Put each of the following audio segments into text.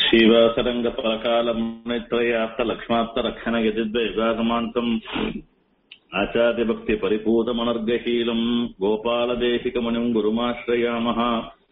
श्रीवासरङ्गपरकालमुनित्रयाप्तलक्ष्माप्तरक्षणयजिद्वैगागमान्तम् आचार्यभक्तिपरिपूतमनर्गशीलम् गोपालदेशिकमुनिम् गुरुमाश्रयामः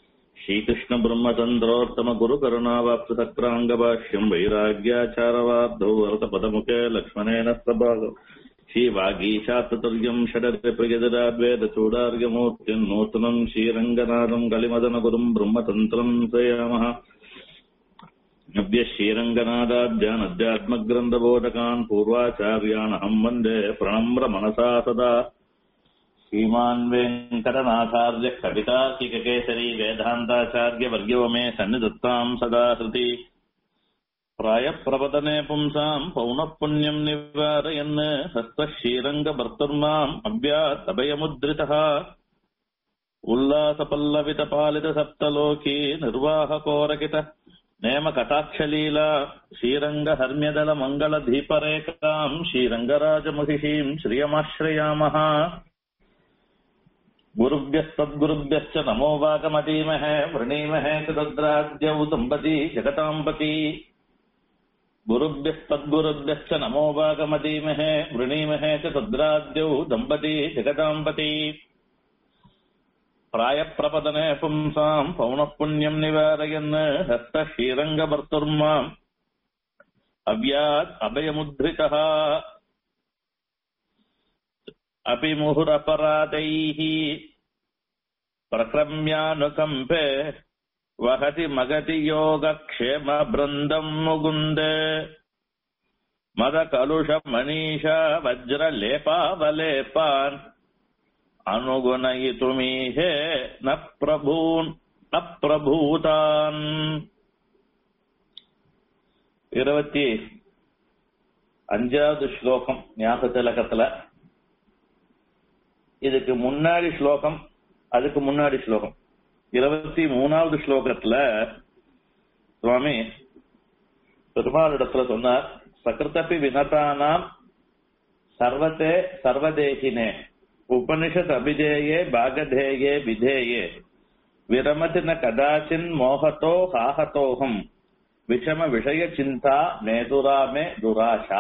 श्रीकृष्णब्रह्मचन्द्रोत्तमगुरुकरुणावाप्तसक्राङ्गभाष्यम् वैराग्याचारवार्धौ वरतपदमुखे लक्ष्मणेन स्तभागौ श्रीवागीशातुर्यम् षडर्प्रियजराद्वेदचूडार्यमूर्तिम् नूतनम् श्रीरङ्गनाथम् कलिमदनगुरुम् ब्रह्मतन्त्रम् प्रयामः नव्य श्रीरङ्गनादाद्यान् अध्यात्मग्रन्थबोधकान् पूर्वाचार्यान् अहम् वन्दे प्रणम्र मनसा सदा श्रीमान् वेङ्कटनाथार्य कवितार्किककेसरी वेदान्ताचार्यवर्यो मे सन्निधत्ताम् सदा हृति प्रायप्रवदने पुंसाम् पौनः पुण्यम् निवारयन् हस्तः श्रीरङ्गभर्तुर्माम् अव्यात् अभयमुद्रितः उल्लासपल्लवितपालितसप्तलोकी निर्वाहकोरकित नेमकटाक्षलीला श्रीरङ्गहर्म्यदलमङ्गलदीपरेखाम् श्रीरङ्गराजमहिषीम् श्रियमाश्रयामः गुरुभ्यस्तद्गुरुभ्यश्च नमो वाकमतीमहे वृणीमहे कृतद्राद्यौ दम्पती जगताम्बती गुरुभ्यस्तद्गुरुभ्यश्च नमो वाकमतीमहे वृणीमहे च तद्राद्यौ दम्पती जगताम्बती प्रायप्रपदने पुंसाम् पौनः पुण्यम् निवारयन् हस्तः श्रीरङ्गभर्तुर्माम् अव्यात् अभयमुद्रितः अपि मुहुरपराधैः प्रक्रम्यानुकम्पे वहति मगति योगक्षेमवृन्दम् मुकुन्दे मदकलुषमनीषा वज्रलेपावलेपान् अनुगुणयितुमीहे न प्रभून् अप्रभूतान् இருபத்தி அஞ்சாவது ஸ்லோகம் ஞாபக திலகத்துல இதுக்கு முன்னாடி ஸ்லோகம் அதுக்கு முன்னாடி ஸ்லோகம் இருபத்தி மூணாவது ஸ்லோகத்துல சுவாமி பெருமாளிடத்துல சொன்னார் சக்கரத்தப்பி வினதானாம் சர்வத்தே சர்வதேகினே उपनिषत् अभिधेये भागधेये विधेये विरमति न कदाचिन् मोहतो हाहतोऽहम् விஷம விஷய சிந்தா நேதுராமே துராஷா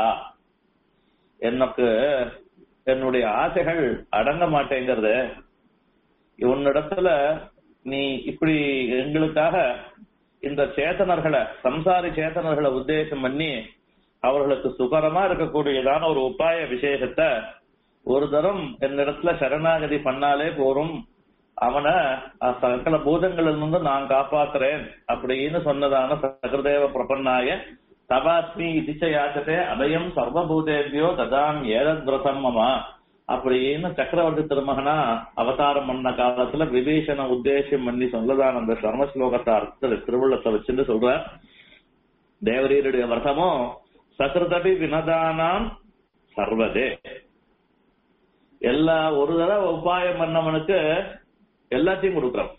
எனக்கு என்னுடைய ஆசைகள் அடங்க மாட்டேங்கிறது உன்னிடத்துல நீ இப்படி எங்களுக்காக இந்த சேத்தனர்களை சம்சாரி சேத்தனர்களை உத்தேசம் பண்ணி அவர்களுக்கு சுகரமா இருக்கக்கூடியதான ஒரு உபாய விசேஷத்தை ஒரு தரம் என்னிடத்துல சரணாகதி பண்ணாலே போரும் அவனை சகல பூதங்களிலிருந்து நான் காப்பாத்துறேன் அப்படின்னு சொன்னதான சகதேவ பிரபன்னாய தபாஸ்மி இதிச்ச யாச்சதே அபயம் சர்வபூதேபியோ ததாம் ஏதத்ரதம் மமா அப்படின்னு சக்கரவர்த்தி திருமகனா அவதாரம் பண்ண காலத்துல விபீஷண உத்தேசம் பண்ணி சொல்லதான அந்த சர்ம ஸ்லோகத்தை அர்த்த திருவுள்ளத்தை வச்சுட்டு சொல்ற தேவரீருடைய வர்த்தமும் சக்கரதபி வினதானாம் சர்வதே எல்லா ஒரு தடவை உபாயம் பண்ணவனுக்கு எல்லாத்தையும் கொடுக்கிறோம்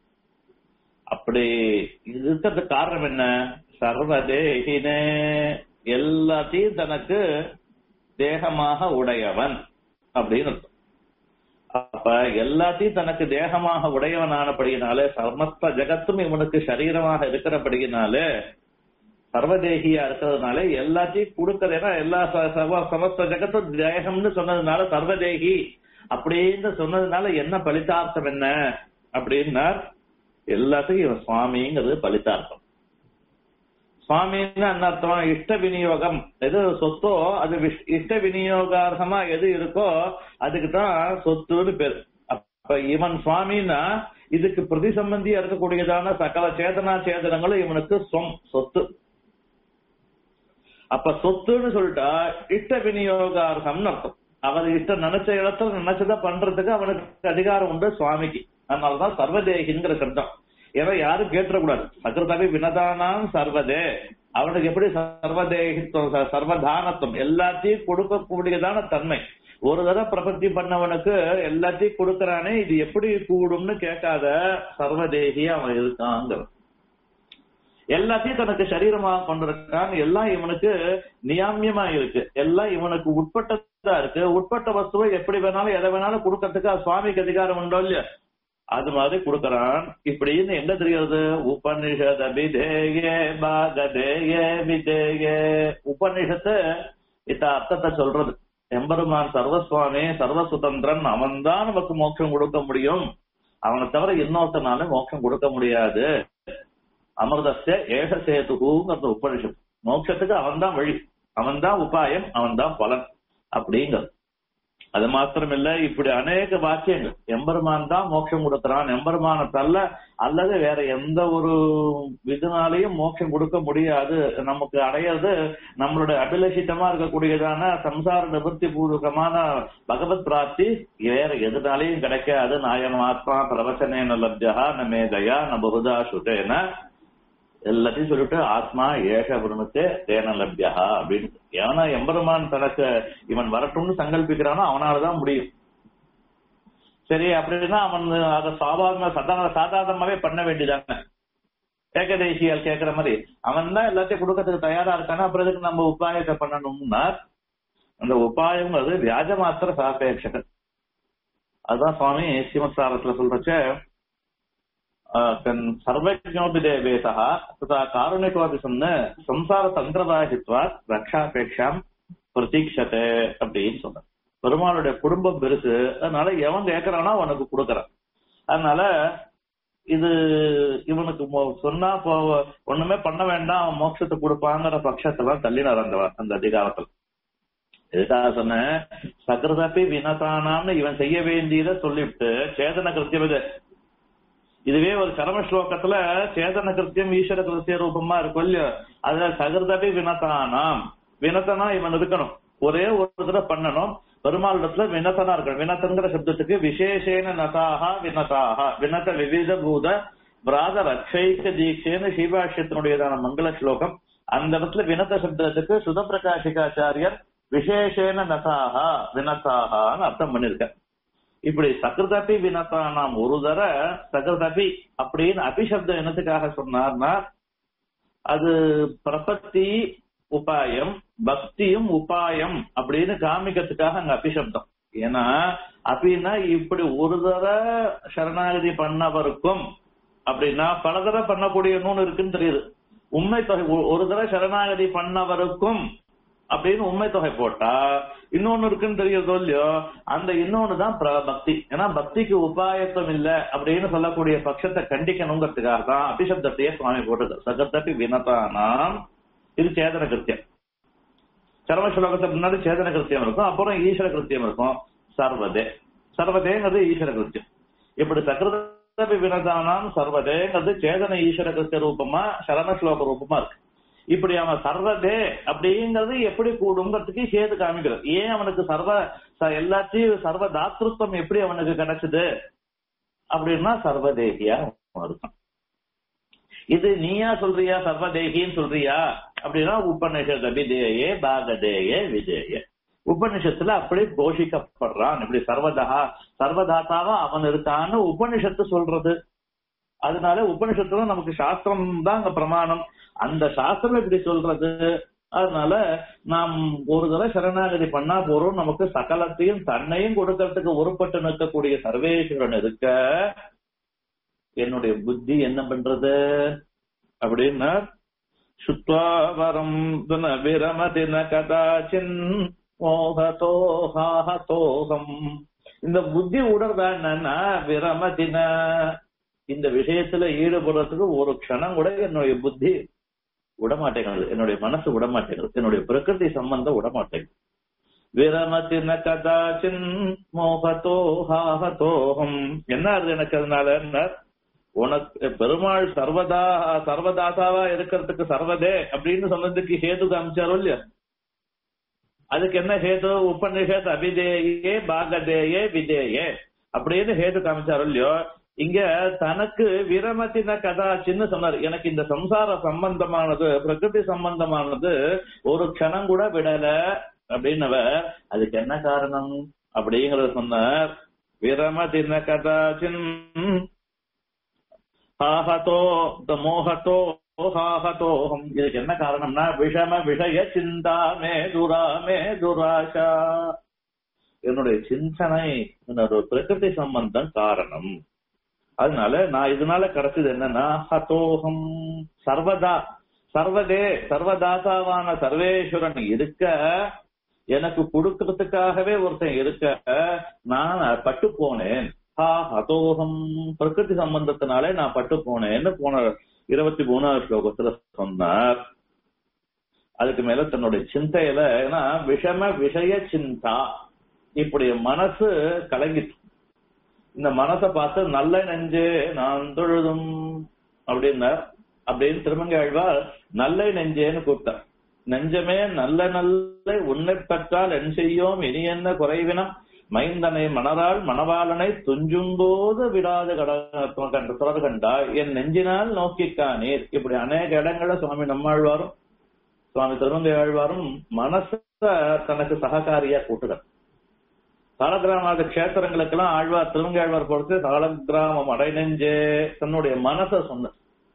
அப்படி இருக்கிறதுக்கு காரணம் என்ன சர்வதேகினே எல்லாத்தையும் தனக்கு தேகமாக உடையவன் அப்படின்னு அர்த்தம் அப்ப எல்லாத்தையும் தனக்கு தேகமாக உடையவனானபடியினாலே சமஸ்த ஜகத்தும் இவனுக்கு சரீரமாக இருக்கிறபடியினாலே சர்வதேகியா இருக்கிறதுனால எல்லாத்தையும் கொடுக்கறதுனா எல்லா சமஸ்த ஜகத்தும் தேகம்னு சொன்னதுனால சர்வதேகி அப்படின்னு சொன்னதுனால என்ன பலிதார்த்தம் என்ன அப்படின்னா எல்லாத்துக்கும் இவன் சுவாமிங்கிறது பலிதார்த்தம் சுவாமின்னு என்ன அர்த்தம் இஷ்ட விநியோகம் எது சொத்தோ அது இஷ்ட விநியோகார்த்தமா எது இருக்கோ அதுக்கு தான் சொத்துன்னு பேரு அப்ப இவன் சுவாமின்னா இதுக்கு பிரதி சம்பந்தியா இருக்கக்கூடியதான சகல சேதனா சேதனங்களும் இவனுக்கு சொம் சொத்து அப்ப சொத்துன்னு சொல்லிட்டா இஷ்ட விநியோகார்த்தம்னு அர்த்தம் அவர் இஷ்டம் நினைச்ச இடத்துல நினைச்சதை பண்றதுக்கு அவனுக்கு அதிகாரம் உண்டு சுவாமிக்கு அதனாலதான் சர்வதேகிங்கிற சப்தம் ஏன்னா யாரும் கேட்டுறக்கூடாது சக்கரதாவி வினதானாம் சர்வதே அவனுக்கு எப்படி சர்வதேகித்துவம் சர்வதானத்துவம் எல்லாத்தையும் கொடுக்கக்கூடியதான தன்மை ஒரு தடவை பிரபத்தி பண்ணவனுக்கு எல்லாத்தையும் கொடுக்கறானே இது எப்படி கூடும்னு கேட்காத சர்வதேகி அவன் இருக்காங்கிற எல்லாத்தையும் தனக்கு சரீரமாக கொண்டிருக்கான் எல்லாம் இவனுக்கு நியாமியமா இருக்கு எல்லாம் இவனுக்கு உட்பட்டதா இருக்கு உட்பட்ட வஸ்துவை எப்படி வேணாலும் எதை வேணாலும் கொடுக்கறதுக்கு சுவாமிக்கு அதிகாரம் உண்டோ இல்லையா அது மாதிரி கொடுக்கறான் இப்படின்னு என்ன தெரிகிறது உபனிஷத விதேயே பாகதேயே விதேயே உபனிஷத்து இந்த அர்த்தத்தை சொல்றது எம்பெருமான் சர்வசுவாமி சர்வ சுதந்திரன் அவன்தான் நமக்கு மோட்சம் கொடுக்க முடியும் அவனை தவிர இன்னொருத்தனால மோட்சம் கொடுக்க முடியாது அமிர்தஸ்ய ஏக சேதுகுங்கிறது உபனிஷத் மோட்சத்துக்கு அவன்தான் வழி அவன்தான் உபாயம் அவன்தான் பலன் அப்படிங்கிறது அது மாத்திரமில்ல இப்படி அநேக வாக்கியங்கள் எம்பெருமான் தான் மோட்சம் கொடுக்கிறான் எம்பெருமான தள்ள அல்லது வேற எந்த ஒரு இதனாலையும் மோட்சம் கொடுக்க முடியாது நமக்கு அடையிறது நம்மளுடைய அபிலஷித்தமா இருக்கக்கூடியதான சம்சார நிவர்த்தி பூர்வகமான பகவத் பிராப்தி வேற எதுனாலையும் கிடைக்காது நாயம் ஆத்மா பிரவச்சனேன லப்ஜா ந மேதையா ந பகுதா சுதேன எல்லாத்தையும் சொல்லிட்டு ஆத்மா ஏக பிரமத்தே தேன லப்யா அப்படின்னு ஏன்னா எம்பெருமான் தனக்கு இவன் வரட்டும்னு சங்கல்பிக்கிறானோ அவனாலதான் முடியும் சரி அப்படின்னா அவன் அதை சாதாரண சாதாரண சாதாரணமாவே பண்ண வேண்டியதாங்க ஏகதேசியால் கேட்கிற மாதிரி அவன் தான் எல்லாத்தையும் கொடுக்கறதுக்கு தயாரா இருக்கானா அப்புறம் எதுக்கு நம்ம உபாயத்தை பண்ணணும்னா அந்த உபாயங்கிறது வியாஜ மாத்திர சாபேட்சகன் அதுதான் சுவாமி ஸ்ரீமத் சாரத்துல சொல்றச்ச தன் சர்வஜோபி தேவேதா ததா காருணிகோபி சொன்ன சம்சார தந்திரவாகித்வா ரக்ஷாபேட்சாம் பிரதீட்சத்தை அப்படின்னு சொன்ன பெருமாளுடைய குடும்பம் பெருசு அதனால எவன் கேட்கறானோ அவனுக்கு கொடுக்கறான் அதனால இது இவனுக்கு மோ- சொன்னா இப்போ ஒண்ணுமே பண்ண வேண்டாம் அவன் மோட்சத்தை கொடுப்பாங்கிற பட்சத்தெல்லாம் தள்ளினார் அந்த அந்த அதிகாரத்துல எதுக்காக சொன்னேன் சகிருதப்பி வினதானாம்னு இவன் செய்ய வேண்டியதை சொல்லிவிட்டு சேதன கிருத்தியம் இது இதுவே ஒரு கர்ம ஸ்லோகத்துல சேதன கிருத்தியம் ஈஸ்வர கிருத்திய ரூபமா இருக்கும் இல்லையோ அதுல சகிருதபி வினதானாம் வினத்தனா இவன் இருக்கணும் ஒரே ஒரு தடவை பண்ணணும் பெருமாளிடத்துல வினத்தனா இருக்கணும் வினத்தங்கிற சப்தத்துக்கு விசேஷேன நதாகா வினதாகா வினத விவித பூத பிராத ரக்ஷைக்க தீட்சேன்னு ஸ்ரீபாஷ்யத்தினுடையதான மங்கள ஸ்லோகம் அந்த இடத்துல வினத சப்தத்துக்கு சுதப்பிரகாஷிகாச்சாரியர் விசேஷேன நதாகா வினதாகான்னு அர்த்தம் பண்ணிருக்க இப்படி சகிருதபி வினத்தானாம் ஒரு தர சகிருதபி அப்படின்னு அபிசப்தம் என்னத்துக்காக சொன்னார்னா அது பிரபத்தி உபாயம் பக்தியும் உபாயம் அப்படின்னு காமிக்கிறதுக்காக அங்க அபிசப்தம் ஏன்னா அப்படின்னா இப்படி ஒரு தர சரணாகதி பண்ணவருக்கும் அப்படின்னா பல தடவை பண்ணக்கூடிய நூல் இருக்குன்னு தெரியுது உண்மை தொகை ஒ- ஒரு தடவை சரணாகதி பண்ணவருக்கும் அப்படின்னு உண்மை தொகை போட்டா இன்னொன்னு இருக்குன்னு தெரியுறதோ இல்லையோ அந்த இன்னொன்னு தான் பிர- பக்தி ஏன்னா பக்திக்கு உபாயத்துவம் இல்ல அப்படின்னு சொல்லக்கூடிய பட்சத்தை கண்டிக்கணுங்கிறதுக்காக தான் அபிசப்தத்தையே சுவாமி போட்டது சகத்தப்பி வினதானாம் இது சேதன கிருத்தியம் சரம ஸ்லோகத்துக்கு முன்னாடி சேதன கிருத்தியம் இருக்கும் அப்புறம் ஈஸ்வர கிருத்தியம் இருக்கும் சர்வதே சர்வதேங்கிறது ஈஸ்வர கிருத்தியம் இப்படி சகிருதபி வினதானாம் சர்வதேங்கிறது சேதன ஈஸ்வர கிருத்திய ரூபமா சரண ஸ்லோக ரூபமா இருக்கு இப்படி அவன் சர்வதே அப்படிங்கிறது எப்படி கூடுங்கிறதுக்கு சேது காமிக்கிறது ஏன் அவனுக்கு சர்வ ச- எல்லாத்தையும் சர்வ தாத்ருத்வம் எப்படி அவனுக்கு கிடைச்சது அப்படின்னா சர்வதேகியா அவன் இருக்கான் இது நீயா சொல்றியா சர்வதேகின்னு சொல்றியா அப்படின்னா உபநிஷத் அபிதேயே பாகதேயே விஜய உபனிஷத்துல அப்படி கோஷிக்கப்படுறான் இப்படி சர்வதா சர்வதாத்தாவா அவன் இருக்கான்னு உபனிஷத்து சொல்றது அதனால உபனிஷத்துல நமக்கு சாஸ்திரம் தான் அங்க பிரமாணம் அந்த சாஸ்திரம் இப்படி சொல்றது அதனால நாம் ஒரு தடவை சரணாகதி பண்ணா போறோம் நமக்கு சகலத்தையும் தன்னையும் கொடுக்கறதுக்கு உருப்பட்டு நிற்கக்கூடிய சர்வேஸ்வரன் இருக்க என்னுடைய புத்தி என்ன பண்றது அப்படின்னா சுத்வாவரம் விரமதி ந கதாச்சின் மோகதோஹாஹதோகம் இந்த புத்தி உடறதா என்னன்னா விரமதின இந்த விஷயத்துல ஈடுபடுறதுக்கு ஒரு க்ஷணம் கூட என்னுடைய புத்தி விடமாட்டேங்கிறது என்னுடைய மனசு விடமாட்டேங்கிறது என்னுடைய பிரகிருதி சம்பந்தம் விடமாட்டேங்குது விரமதின கதாச்சின் மோகதோஹாஹதோகம் என்ன அது எனக்கு அதனால என்ன உனக்கு பெருமாள் சர்வதா சர்வதாசாவா இருக்கிறதுக்கு சர்வதே அப்படின்னு சொன்னதுக்கு ஹேது காமிச்சாரோ இல்லையா அதுக்கு என்ன ஹேது உபநிஷத் அபிதேயே பாகதேயே விதேயே அப்படின்னு ஹேது காமிச்சாரோ இல்லையோ இங்க தனக்கு விரமத்தின கதாச்சின்னு சொன்னார் எனக்கு இந்த சம்சார சம்பந்தமானது பிரகிருதி சம்பந்தமானது ஒரு க்ஷணம் கூட விடல அப்படின்னவர் அதுக்கு என்ன காரணம் அப்படிங்கறத சொன்னார் விரமதின கதாச்சின் ஆஹதோ த மோகத்தோ ஹாஹதோஹம் இதுக்கு என்ன காரணம்னா விஷம விஷய சிந்தா மே துரா மே துராஷா என்னுடைய சிந்தனை என்னோட பிரகிருதி சம்பந்தம் காரணம் அதனால நான் இதனால கிடைச்சது என்னன்னா ஹதோகம் சர்வதா சர்வதே சர்வதாதாவான சர்வேஸ்வரன் இருக்க எனக்கு கொடுக்கறதுக்காகவே ஒருத்தன் இருக்க நான் பட்டு போனேன் ஹா ஹதோகம் பிரகிருதி சம்பந்தத்தினாலே நான் பட்டு போனேன்னு போன இருபத்தி மூணாவது ஸ்லோகத்துல சொன்னார் அதுக்கு மேல தன்னுடைய சிந்தையில ஏன்னா விஷம விஷய சிந்தா இப்படி மனசு கலங்கிட்டு இந்த மனசை பார்த்து நல்ல நெஞ்சே நான் தொழுதும் அப்படின்னார் அப்படின்னு திருமங்கை ஆழ்வார் நல்ல நெஞ்சேன்னு கூப்பிட்டார் நெஞ்சமே நல்ல நல்ல உன்னை பெற்றால் என் செய்யோம் இனி என்ன குறைவினம் மைந்தனை மணரால் மணவாளனை துஞ்சும்போது விடாத கண்ட தொடர் கண்டா என் நெஞ்சினால் நோக்கிக்கானீர் இப்படி அநேக இடங்கள சுவாமி நம்மாழ்வாரும் சுவாமி திருமங்கை ஆழ்வாரும் மனச தனக்கு சககாரியா கூட்டுகிறார் சாலகிராம கஷேத்திரங்களுக்கெல்லாம் ஆழ்வார் திருமங்கை ஆழ்வார் பொறுத்து சாலகிராமம் அடைநெஞ்சே தன்னுடைய மனச சொன்ன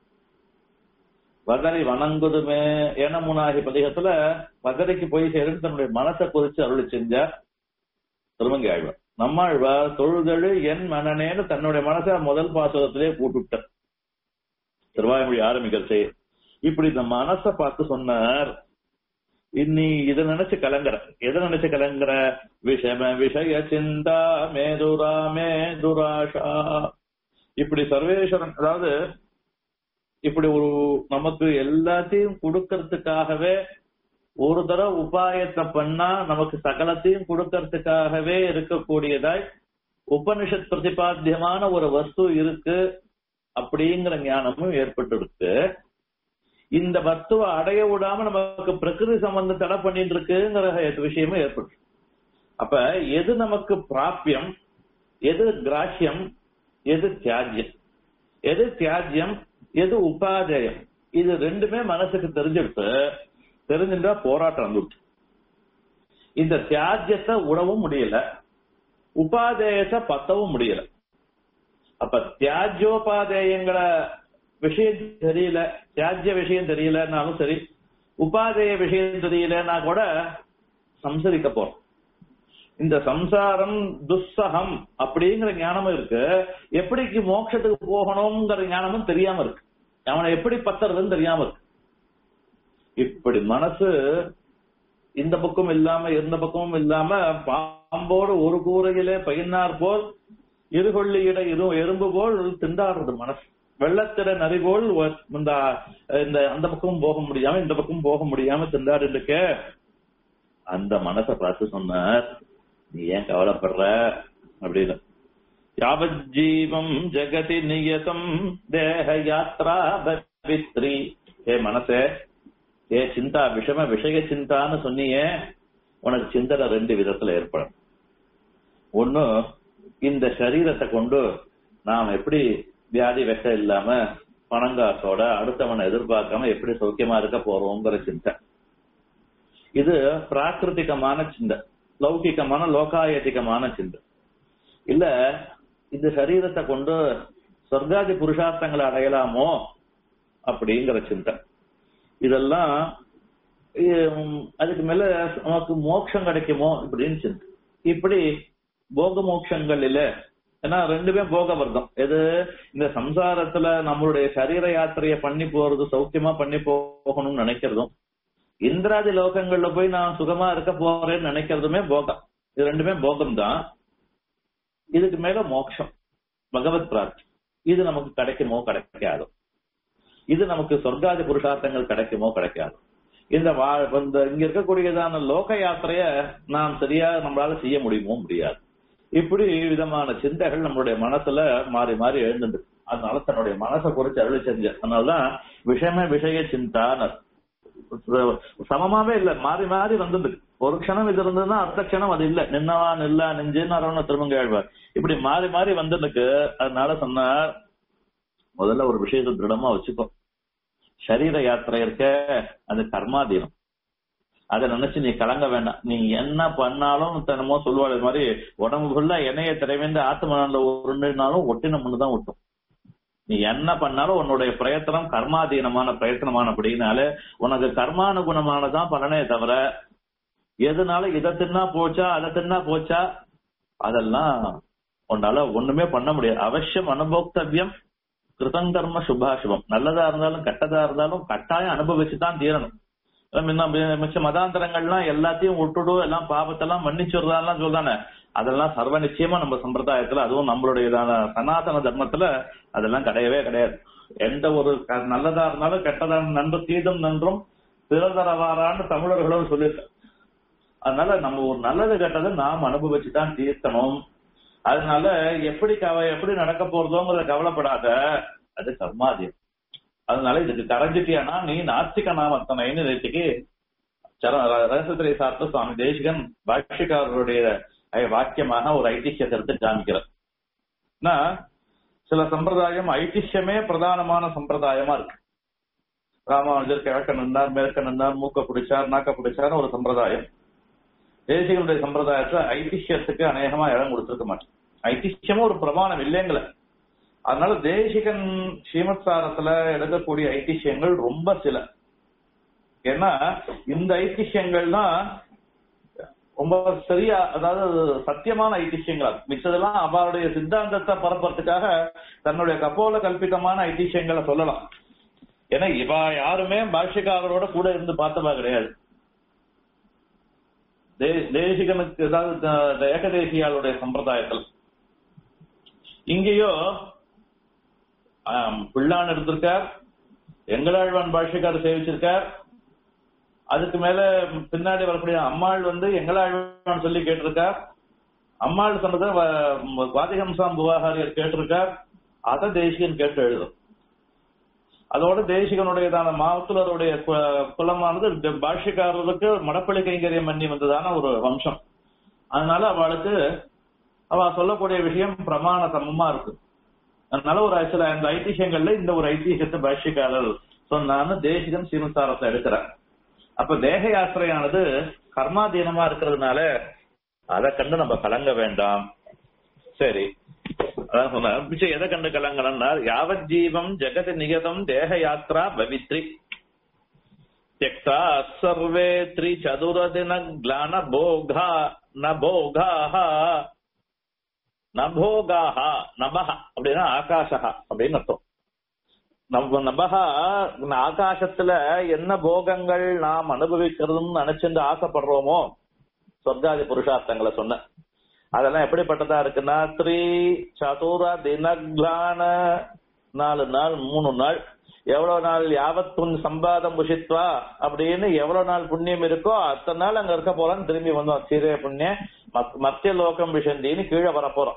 வதரி வணங்குதுமே ஏனமுனாகி பதிகத்துல வதரிக்கு போய் சேரும் தன்னுடைய மனசை குறிச்சு அருளி செஞ்சார் திருமங்கை ஆழ்வார் நம்மாழ்வார் தொழுதழு என் மனநேன்னு தன்னுடைய மனசை முதல் பாசகத்திலே போட்டுவிட்டார் திருவாய்மொழி ஆரம்பிக்கிறச்சே இப்படி இந்த மனசை பார்த்து சொன்னார் நீ இதை நினைச்சு கலங்குற எதை நினைச்சு கலங்குற விஷம விஷய சிந்தா மேதுரா மேதுராஷா இப்படி சர்வேஸ்வரன் அதாவது இப்படி ஒரு நமக்கு எல்லாத்தையும் கொடுக்கறதுக்காகவே ஒரு தடவை உபாயத்தை பண்ணா நமக்கு சகலத்தையும் கொடுக்கறதுக்காகவே இருக்கக்கூடியதாய் உபனிஷத் பிரதிபாத்தியமான ஒரு வஸ்து இருக்கு அப்படிங்கிற ஞானமும் ஏற்பட்டு இருக்கு இந்த வஸ்துவை அடைய விடாம நமக்கு பிரகிருதி சம்பந்தம் தடை பண்ணிட்டு இருக்குங்கிற விஷயமும் ஏற்பட்டு அப்ப எது நமக்கு பிராபியம் எது கிராஹ்யம் எது தியாஜ்யம் எது தியாஜ்யம் எது உபாதேயம் இது ரெண்டுமே மனசுக்கு தெரிஞ்சிருக்கு தெரிஞ்சுட்டா போராட்டம் வந்துட்டு இந்த தியாஜ்யத்தை உடவும் முடியல உபாதேயத்தை பத்தவும் முடியல அப்ப தியாஜ்யோபாதேயங்களை விஷயம் தெரியல தியாஜ்ய விஷயம் தெரியலன்னாலும் சரி உபாதேய விஷயம் தெரியலன்னா கூட சம்சரிக்க போறோம் இந்த சம்சாரம் துஸ்ஸகம் அப்படிங்கிற ஞானமும் இருக்கு எப்படிக்கு மோட்சத்துக்கு போகணுங்கிற ஞானமும் தெரியாம இருக்கு அவனை எப்படி பத்துறதுன்னு தெரியாம இருக்கு இப்படி மனசு இந்த பக்கம் இல்லாம எந்த பக்கமும் இல்லாம பாம்போடு ஒரு கூரையிலே பையனார் போல் இருகொள்ளியிட இரு எறும்பு போல் திண்டாடுறது மனசு வெள்ளத்திட நரி போல் இந்த இந்த அந்த பக்கமும் போக முடியாம இந்த பக்கமும் போக முடியாம திண்டாடி இருக்க அந்த மனசை பார்த்து சொன்னார் நீ ஏன் கவலைப்படுற அப்படின்னு யாவஜீவம் ஜெகதி நியதம் தேக யாத்ரா பவித்ரி ஏ மனசே ஏ சிந்தா விஷம விஷய சிந்தான்னு சொன்னியே உனக்கு சிந்தனை ரெண்டு விதத்துல ஏற்படும் ஒண்ணு இந்த சரீரத்தை கொண்டு நாம் எப்படி வியாதி வெட்ட இல்லாம பணங்காசோட அடுத்தவனை எதிர்பார்க்காம எப்படி சௌக்கியமா இருக்க போறோங்கிற சிந்தை இது பிராகிருத்திகமான சிந்தை லௌகிகமான லோகாயதிகமான சிந்தை இல்ல இந்த சரீரத்தை கொண்டு சொர்க்காதி புருஷார்த்தங்களை அடையலாமோ அப்படிங்கிற சிந்தை இதெல்லாம் அதுக்கு மேல நமக்கு மோட்சம் கிடைக்குமோ இப்படின்னு சிந்தை இப்படி போக மோட்சங்கள் இல்ல ஏன்னா ரெண்டுமே போக வர்க்கம் எது இந்த சம்சாரத்துல நம்மளுடைய சரீர யாத்திரைய பண்ணி போறது சௌக்கியமா பண்ணி போகணும்னு நினைக்கிறதும் இந்திராதி லோகங்கள்ல போய் நான் சுகமா இருக்க போறேன்னு நினைக்கிறதுமே போகம் இது ரெண்டுமே போகம் தான் இதுக்கு மேல மோட்சம் பகவத் பிராப்தி இது நமக்கு கிடைக்குமோ கிடைக்காதோ இது நமக்கு சொர்க்காதி புருஷார்த்தங்கள் கிடைக்குமோ கிடைக்காதோ இந்த இந்த இங்க இருக்கக்கூடியதான லோக யாத்திரைய நாம் சரியா நம்மளால செய்ய முடியுமோ முடியாது இப்படி விதமான சிந்தைகள் நம்மளுடைய மனசுல மாறி மாறி எழுந்துட்டு அதனால தன்னுடைய மனசை குறிச்சு அருளி செஞ்ச அதனாலதான் விஷம விஷய சிந்தானர் சமமாவே இல்ல மாறி மாறி வந்தது ஒரு க்ஷணம் இது இருந்ததுன்னா அடுத்த க்ஷணம் அது இல்ல நின்னவா நில்லா நெஞ்சுன்னு அரவண திருமங்க ஆழ்வார் இப்படி மாறி மாறி வந்ததுக்கு அதனால சொன்னார் முதல்ல ஒரு விஷயத்தை திருடமா வச்சுக்கோ சரீர யாத்திரை இருக்க அது கர்மாதீனம் அதை நினைச்சு நீ கலங்க வேண்டாம் நீ என்ன பண்ணாலும் தனமோ சொல்லுவாள் இது மாதிரி உடம்பு ஃபுல்லா எண்ணெய திரைவேந்து ஆத்மனால உருண்டுனாலும் ஒட்டின முன்னு தான் ஒட்டும் நீ என்ன பண்ணாலும் உன்னுடைய பிரயத்தனம் கர்மாதீனமான பிரயத்தனமான அப்படின்னால உனக்கு கர்மானுகுணமானதான் பலனே தவிர எதுனால இதை தின்னா போச்சா அதை தின்னா போச்சா அதெல்லாம் உன்னால ஒண்ணுமே பண்ண முடியாது அவசியம் அனுபோக்தவியம் கிருதங்கர்ம சுபாசுபம் நல்லதா இருந்தாலும் கெட்டதா இருந்தாலும் கட்டாயம் அனுபவிச்சு தான் தீரணும் முன்ன மிச்ச மதாந்தரங்கள்லாம் எல்லாத்தையும் விட்டுடு எல்லாம் பாவத்தெல்லாம் மன்னிச்சுடுறான்லாம் சொல்றானே அதெல்லாம் சர்வ நிச்சயமா நம்ம சம்பிரதாயத்துல அதுவும் நம்மளுடைய சனாதன தர்மத்துல அதெல்லாம் கிடையவே கிடையாது எந்த ஒரு க- நல்லதா இருந்தாலும் கெட்டதா நன்று தீதும் நன்றும் பிறதரவாரான்னு தமிழர்களும் சொல்லியிருக்காங்க அதனால நம்ம ஒரு நல்லது கெட்டதை நாம் அனுபவிச்சுதான் தீர்க்கணும் அதனால எப்படி கவ- எப்படி நடக்க போறதோங்கிறத கவலைப்படாத அது கர்மாதியம் அதனால இதுக்கு கரைஞ்சிட்டியானா நீ நாஸ்திக நாமத்தனைன்னு நேற்றுக்கு ரகசியத்திரை சார்த்த சுவாமி தேசிகன் பாஷ்யக்காரருடைய ஐ- வாக்கியமாக ஒரு ஐதிஹ்யத்தை எடுத்து காமிக்கிறார் ஆனா, சில சம்பிரதாயம் ஐதிஹ்யமே பிரதானமான சம்பிரதாயமா இருக்கு ராமானுஜர் கிழக்க நின்றார் மேற்க நின்றார் மூக்க பிடிச்சார் நாக்க பிடிச்சார் ஒரு சம்பிரதாயம் தேசிகனுடைய சம்பிரதாயத்துல ஐதிஹ்யத்துக்கு அநேகமா இடம் கொடுத்திருக்க மாட்டேன் ஐதிஹ்யமும் ஒரு பிரமாணம் இல்லைங்கள அதனால தேசிகன் ஸ்ரீமத் சாரத்துல எடுக்கக்கூடிய ஐதிஹ்யங்கள் ரொம்ப சில ஏன்னா இந்த ஐதிஹ்யங்கள் தான் ரொம்ப சரியா அதாவது சத்தியமான ஐதிஹ்யங்கள் மிச்சதெல்லாம் அவருடைய சித்தாந்தத்தை பரப்புறதுக்காக தன்னுடைய கப்போல கல்பிதமான ஐதிஹ்யங்களை சொல்லலாம் ஏன்னா இவ யாருமே பாஷ்யக்காரரோட கூட இருந்து பார்த்தவா கிடையாது தே- தேசிகனுக்கு ஏதாவது த- இந்த ஏகதேசியாளுடைய சம்பிரதாயத்தில் இங்கேயோ ஆம், பிள்ளான் எடுத்திருக்கார் எங்களாழ்வான் பாஷ்யக்காரர் சேவிச்சிருக்கார் அதுக்கு மேல பின்னாடி வரக்கூடிய அம்மாள் வந்து எங்களாழ்வான் சொல்லி கேட்டிருக்கார் அம்மாள் சொன்னதை வ- வாதிகம்சாம் புவாகாரியர் கேட்டிருக்கார் அதை தேசிகன் கேட்டு எழுதும் அதோட தேசிகனுடையதான மாவத்துலருடைய கு- குலமானது த- பாஷ்யக்காரருக்கு மடப்பள்ளி கைங்கரியம் பண்ணி வந்ததான ஒரு வம்சம் அதனால அவளுக்கு அவ சொல்லக்கூடிய விஷயம் பிரமாண சமமா இருக்கு அதனால ஒரு சில அந்த ஐதிஹ்யங்கள்ல இந்த ஒரு ஐதிஹ்யத்தை பாஷ்யக்காரர் சொன்னான்னு தேசிகன் சீமசாரத்தை எடுக்கிறார் அப்ப தேக யாத்திரையானது கர்மாதீனமா இருக்கிறதுனால அதை கண்டு நம்ம கலங்க வேண்டாம் சரி அதான் சொன்னார் பிச்சை எதை கண்டு கலங்கணும்னா யாவத் ஜீவம் ஜெகத் நிகதம் தேக யாத்ரா பவித்ரி त्यक्ता सर्वे त्रिचतुरदिन ग्लान भोगा न भोगाः ந போகாக நபஹ அப்படின்னா ஆகாஷா அப்படின்னு அர்த்தம் நம்ம நபஹா ஆகாசத்துல என்ன போகங்கள் நாம் அனுபவிக்கிறதுன்னு நினைச்சிருந்து ஆசைப்படுறோமோ சொர்க்காதி புருஷார்த்தங்களை சொன்ன அதெல்லாம் எப்படிப்பட்டதா இருக்குன்னா த்ரீ சதுர தினக்லான நாலு நாள் மூணு நாள் எவ்வளவு நாள் யாவத் புன் சம்பாதம் புஷித்வா அப்படின்னு எவ்வளவு நாள் புண்ணியம் இருக்கோ அத்தனை நாள் அங்க இருக்க போறோம் திரும்பி வந்தோம் சீரிய புண்ணிய மத்- மத்திய லோகம் விஷந்தின்னு கீழே வர போறோம்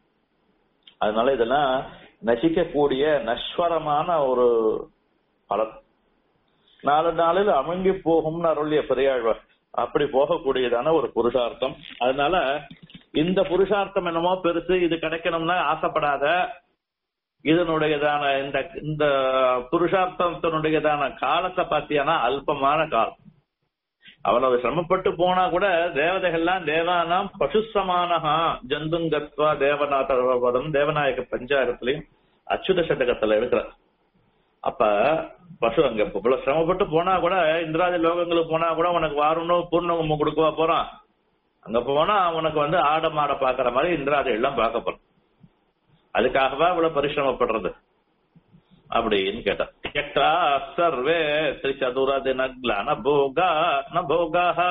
அதனால இதெல்லாம் நசிக்கக்கூடிய நஸ்வரமான ஒரு பலன் நாலு நாளில் அமுங்கி போகும்னு அருளிய பெரியாழ்வார் அப்படி போகக்கூடியதான ஒரு புருஷார்த்தம் அதனால இந்த புருஷார்த்தம் என்னமோ பெருசு இது கிடைக்கணும்னா ஆசைப்படாத இதனுடையதான இந்த இந்த புருஷார்த்தத்தினுடையதான காலத்தை பாத்தியானா அல்பமான காலம் அவ்வளவு சிரமப்பட்டு போனா கூட தேவதைகள்லாம் தேவானாம் பசு சமானஹா ஜந்துங்கத்வா தேவநாதம் தேவநாயக பஞ்சாயகத்திலையும் அச்சுத சதகத்துல இருக்கிறார் அப்ப பசு அங்க இவ்வளவு சிரமப்பட்டு போனா கூட இந்திராதி லோகங்களுக்கு போனா கூட உனக்கு வாரணும் பூர்ணகுமம் கொடுக்கவா போறான் அங்க போனா உனக்கு வந்து ஆட மாட பாக்குற மாதிரி இந்திராதி எல்லாம் பார்க்க போறான் அதுக்காகவா இவ்வளவு பரிசிரமப்படுறது அப்படின்னு கேட்டார் யக்தா சர்வே திரிச்சதுரதினக்லான போகா ந போகாஹ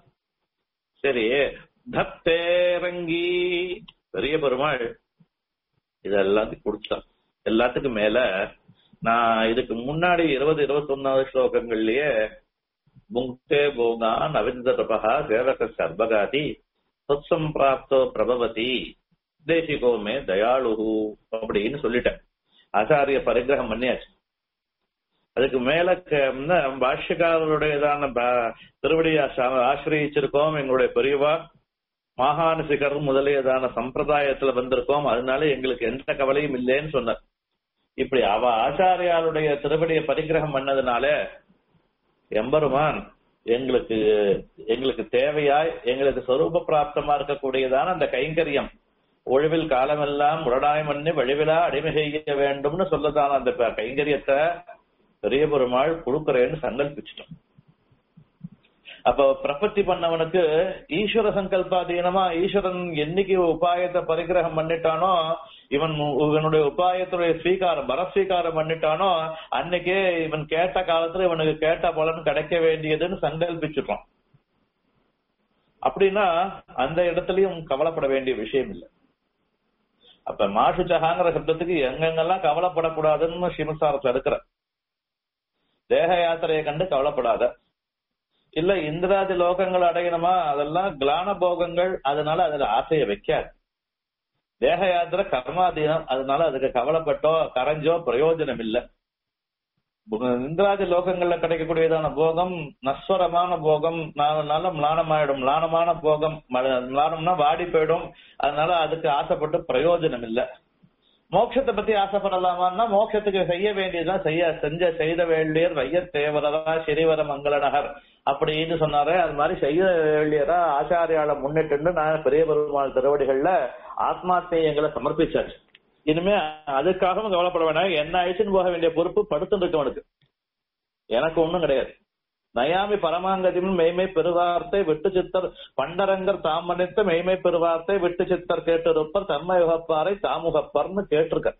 சரி தத்தேரங்கி பெரிய பெருமாள் இதெல்லாத்தையும் கொடுத்தான் எல்லாத்துக்கும் மேல நான் இதுக்கு முன்னாடி இருபது இருபத்தி ஒன்னாவது ஸ்லோகங்கள்லயே புங்கே போகா நவிந்தபகா சேவக சர்பகாதி சொத்சம்பிராப்தோ பிரபவதி தேசிகோமே தயாளுகு அப்படின்னு சொல்லிட்டேன் ஆச்சாரிய பரிகிரகம் பண்ணியாச்சு அதுக்கு மேல க- என்ன, பாஷ்யக்காரருடையதான ப- திருவடியை ஆச- ஆசிரியச்சிருக்கோம் எங்களுடைய பெரியவா மாகாணசிகர் முதலியதான சம்பிரதாயத்துல வந்திருக்கோம் அதனால எங்களுக்கு எந்த கவலையும் இல்லைன்னு சொன்னார் இப்படி அவ ஆச்சாரியாருடைய திருவடியை பரிகிரகம் பண்ணதுனால எம்பெருமான் எங்களுக்கு எங்களுக்கு தேவையாய் எங்களுக்கு சொரூப பிராப்தமா இருக்கக்கூடியதான அந்த கைங்கரியம் ஒழிவில் காலமெல்லாம் உடனாய் மண்ணி வழிவிலா அடிமை செய்ய வேண்டும்னு சொல்லதான அந்த ப- கைங்கரியத்தை பெரிய பெருமாள் கொடுக்கறேன்னு சங்கல்பிச்சிட்டோம் அப்ப பிரபத்தி பண்ணவனுக்கு ஈஸ்வர சங்கல்பாதீனமா ஈஸ்வரன் என்னைக்கு உபாயத்தை பரிகிரகம் பண்ணிட்டானோ இவன் இவனுடைய உபாயத்துடைய ஸ்வீகாரம் பரஸ்வீகாரம் பண்ணிட்டானோ அன்னைக்கே இவன் கேட்ட காலத்துல இவனுக்கு கேட்ட பலன் கிடைக்க வேண்டியதுன்னு சங்கல்பிச்சுட்டான் அப்படின்னா அந்த இடத்துலயும் கவலைப்பட வேண்டிய விஷயம் இல்லை அப்ப மாஷுச்சகாங்கிற சப்தத்துக்கு எங்கெங்கெல்லாம் கவலைப்படக்கூடாதுன்னு சிமசாரத்துல இருக்கிற தேக யாத்திரையை கண்டு கவலைப்படாத இல்ல இந்திராதி லோகங்கள் அடையணுமா அதெல்லாம் கிளான போகங்கள் அதனால அதுல ஆசையை வைக்காது தேக யாத்திரை கர்மாதீனம் அதனால அதுக்கு கவலைப்பட்டோ கரைஞ்சோ பிரயோஜனம் இல்லை இந்திராதி லோகங்கள்ல கிடைக்கக்கூடியதான போகம் நஸ்வரமான போகம் நாள மிளானமாயிடும் மிளானமான போகம் மிளானம்னா வாடி போயிடும் அதனால அதுக்கு ஆசைப்பட்டு பிரயோஜனம் இல்லை மோட்சத்தை பத்தி ஆசைப்படலாமான்னா மோட்சத்துக்கு செய்ய வேண்டியதுதான் செய்ய செஞ்ச செய்த வேண்டியர் வைய தேவரதா சிறிவர மங்களநகர் அப்படின்னு சொன்னாரு அது மாதிரி செய்ய வேண்டியதா ஆச்சாரியால முன்னிட்டு நான் பெரிய பெருமாள் திருவடிகள்ல ஆத்மாத்மீயங்களை சமர்ப்பிச்சாச்சு இனிமே அதுக்காகவும் கவலைப்பட வேண்டாம் என்ன ஆயிடுச்சுன்னு போக வேண்டிய பொறுப்பு படுத்துட்டு இருக்கவனுக்கு எனக்கு ஒண்ணும் கிடையாது நயாமி பரமாங்கதியும் மெய்மை பெருவார்த்தை விட்டு சித்தர் பண்டரங்கர் தாம் மன்னித்த மெய்மை பெருவார்த்தை விட்டு சித்தர் கேட்டிருப்பர் தன்மை யுகப்பாரை தாமுகப்பர்னு கேட்டிருக்க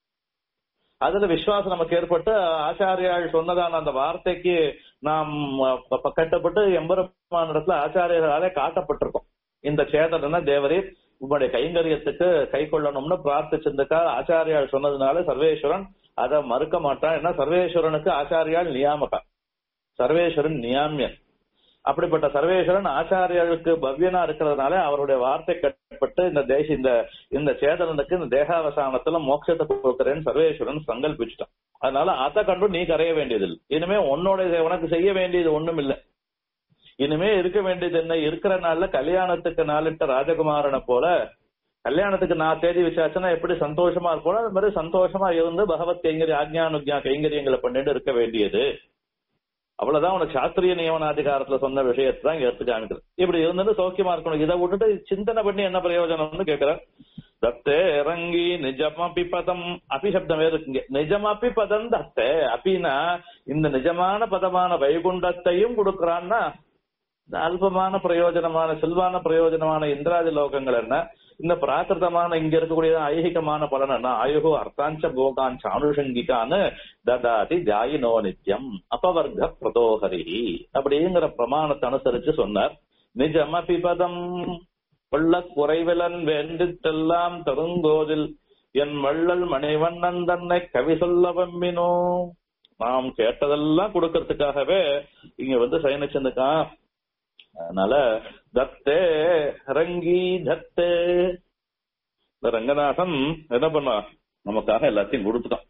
அதுல விசுவாசம் நமக்கு ஏற்பட்டு ஆச்சாரியால் சொன்னதான அந்த வார்த்தைக்கு நாம் கட்டப்பட்டு எம்பெருமான இடத்துல ஆச்சாரியர்களாலே காட்டப்பட்டிருக்கோம் இந்த சேதன தேவரே உங்களுடைய கைங்கரியத்துக்கு கை கொள்ளணும்னு பிரார்த்திச்சிருந்துக்கா ஆச்சாரியால் சொன்னதுனால சர்வேஸ்வரன் அதை மறுக்க மாட்டான் ஏன்னா சர்வேஸ்வரனுக்கு ஆச்சாரியால் நியாமகா சர்வேஸ்வரன் நியாமியன் அப்படிப்பட்ட சர்வேஸ்வரன் ஆச்சாரியர்களுக்கு பவ்யனா இருக்கிறதுனால அவருடைய வார்த்தை கட்டப்பட்டு இந்த தேச இந்த இந்த சேதனனுக்கு இந்த தேகாவசானத்துல மோட்சத்தை கொடுக்கிறேன்னு சர்வேஸ்வரன் சங்கல்பிச்சுட்டான் அதனால அதை கண்டு நீ கரைய வேண்டியதில்லை இனிமே உன்னோட உனக்கு செய்ய வேண்டியது ஒண்ணும் இல்லை இனிமே இருக்க வேண்டியது என்ன இருக்கிற நாள்ல கல்யாணத்துக்கு நாளிட்ட ராஜகுமாரனை போல கல்யாணத்துக்கு நான் தேதி வச்சாச்சுன்னா எப்படி சந்தோஷமா இருக்கணும் அது மாதிரி சந்தோஷமா இருந்து பகவத் கைங்கரி ஆக்ஞானுக்யா கைங்கரியங்களை பண்ணிட்டு இருக்க வேண்டியது அவ்வளவுதான் உனக்கு சாஸ்திரிய நியமனாதிகாரத்துல சொன்ன விஷயத்தை தான் இங்க எடுத்து காமிக்கிறது இப்படி இருந்துட்டு சௌக்கியமா இருக்கணும் இதை விட்டுட்டு சிந்தனை பண்ணி என்ன பிரயோஜனம்னு கேக்குறேன் தத்தே இறங்கி நிஜமபி பதம் அபி சப்தம் வேறு இங்க நிஜமபி பதம் தத்தே அப்பின்னா இந்த நிஜமான பதமான வைகுண்டத்தையும் கொடுக்கறான்னா இந்த அல்பமான பிரயோஜனமான செல்வான பிரயோஜனமான இந்திராதி லோகங்கள் என்ன இந்த பிராகிருதமான இங்க இருக்கக்கூடிய ஐகிகமான பலன் என்ன ஆயுகு அர்த்தாஞ்ச போகாஞ்ச அனுஷங்கிகான்னு ததாதி ஜாயினோ நித்யம் அபவர்க்க பிரதோஹரி அப்படிங்கிற பிரமாணத்தை அனுசரிச்சு சொன்னார் நிஜமபி பதம் கொள்ள குறைவிலன் வேண்டித்தெல்லாம் தருங்கோதில் என் வள்ளல் மணிவண்ணன் தன்னை கவி சொல்ல வம்மினோ நாம் கேட்டதெல்லாம் கொடுக்கறதுக்காகவே இங்க வந்து சயனிச்சிருந்துக்கான் அதனால தத்தே ரங்கி தத்தே இந்த ரங்கநாதன் என்ன பண்ணா நமக்காக எல்லாத்தையும் கொடுத்துட்டான்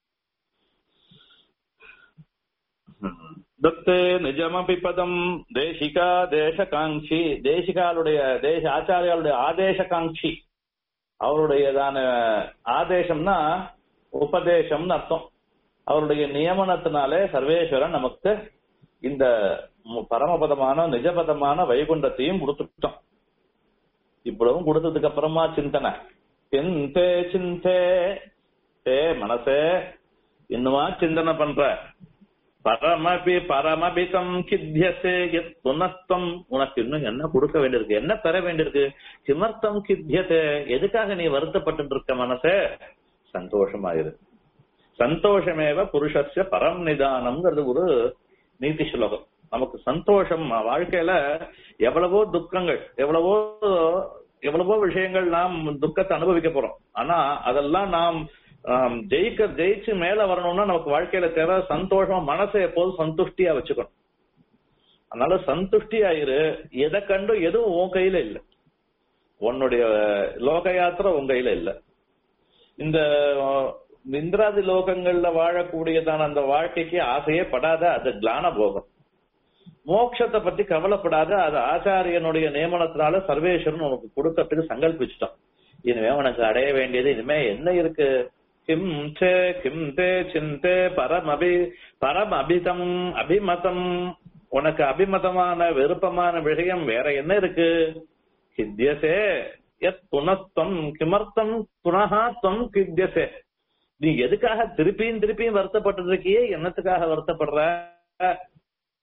தத்தே நிஜமபி பதம் தேசிகா தேசகாங்கி தேசிகாலுடைய தேச ஆச்சாரியாளுடைய ஆதேசகாங்கி அவருடையதான ஆதேசம்னா உபதேசம்னு அர்த்தம் அவருடைய நியமனத்தினாலே சர்வேஸ்வரன் நமக்கு இந்த பரமபதமான நிஜபதமான வைகுண்டத்தையும் கொடுத்துட்டோம் இவ்வளவும் கொடுத்ததுக்கு அப்புறமா சிந்தனை சிந்தே சிந்தே தே மனசே இன்னுமா சிந்தனை பண்ற பரமபி பரமபிதம் கித்தியசே புனஸ்தம் உனக்கு இன்னும் என்ன கொடுக்க வேண்டியிருக்கு என்ன பெற வேண்டியிருக்கு கிமர்த்தம் கித்தியதே எதுக்காக நீ வருத்தப்பட்டு இருக்க மனசே சந்தோஷமாயிரு சந்தோஷமேவ புருஷஸ்ய பரம் நிதானம்ங்கிறது ஒரு நீதி ஸ்லோகம் நமக்கு சந்தோஷம் வாழ்க்கையில எவ்வளவோ துக்கங்கள் எவ்வளவோ எவ்வளவோ விஷயங்கள் நாம் துக்கத்தை அனுபவிக்க போறோம் ஆனா அதெல்லாம் நாம் ஜெயிக்க ஜெயிச்சு மேல வரணும்னா நமக்கு வாழ்க்கையில தேவை சந்தோஷமா மனசை எப்போதும் சந்துஷ்டியா வச்சுக்கணும் அதனால சந்துஷ்டி ஆயிரு எதை கண்டு எதுவும் உன் கையில இல்ல உன்னுடைய லோக யாத்திரை உன் கையில இல்ல இந்த இந்திராதி லோகங்கள்ல வாழக்கூடியதான அந்த வாழ்க்கைக்கு ஆசையே படாத அது கிளான போகம் மோட்சத்தை பத்தி கவலைப்படாத அது ஆச்சாரியனுடைய நியமனத்தினால சர்வேஸ்வரன் உனக்கு கொடுக்கறதுக்கு சங்கல்பிச்சுட்டான் இனிமே உனக்கு அடைய வேண்டியது இனிமே என்ன இருக்கு கிம் சே கிம் தே சிந்தே பரம் அபி பரம் அபிதம் அபிமதம் உனக்கு அபிமதமான விருப்பமான விஷயம் வேற என்ன இருக்கு கித்தியசே எத் புனஸ்தம் கிமர்த்தம் புனகா துவம் கித்தியசே நீ எதுக்காக திருப்பியும் திருப்பியும் வருத்தப்பட்டு இருக்கியே என்னத்துக்காக வருத்தப்படுற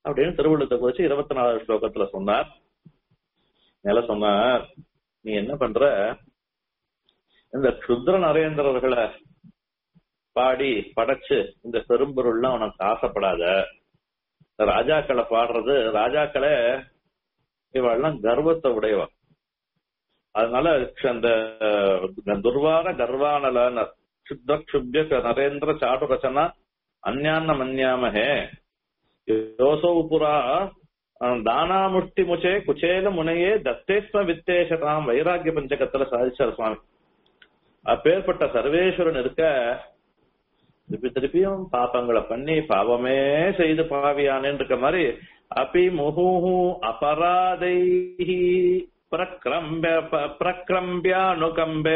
அப்படின்னு திருவள்ளத்தை குறிச்சு இருபத்தி நாலாவது ஸ்லோகத்துல சொன்னார் மேல சொன்னார் நீ என்ன பண்ற இந்த க்ஷுத்ர நரேந்திரர்களை பாடி படைச்சு இந்த பெரும்பொருள்லாம் உனக்கு ஆசைப்படாத ராஜாக்களை பாடுறது ராஜாக்களை இவெல்லாம் கர்வத்தை உடையவ அதனால அந்த துர்வார கர்வானல சுத்த க்ஷுப்ய நரேந்திர சாடு ரச்சனா அந்யான்ன மன்யாமஹே யோசோ புரா தானாமுஷ்டி முச்சே குச்சேல முனையே தத்தேஸ்ம வித்தேஷதாம் வைராகிய பஞ்சகத்துல சாதிச்சார் சுவாமி அப்பேற்பட்ட சர்வேஸ்வரன் இருக்க திருப்பி திருப்பியும் பாப்பங்களை பண்ணி பாவமே செய்து பாவியானேன்னு இருக்க மாதிரி அபி முஹு அபராதை பிரக்ரம்பிய பிரக்ரம்பியானுகம்பே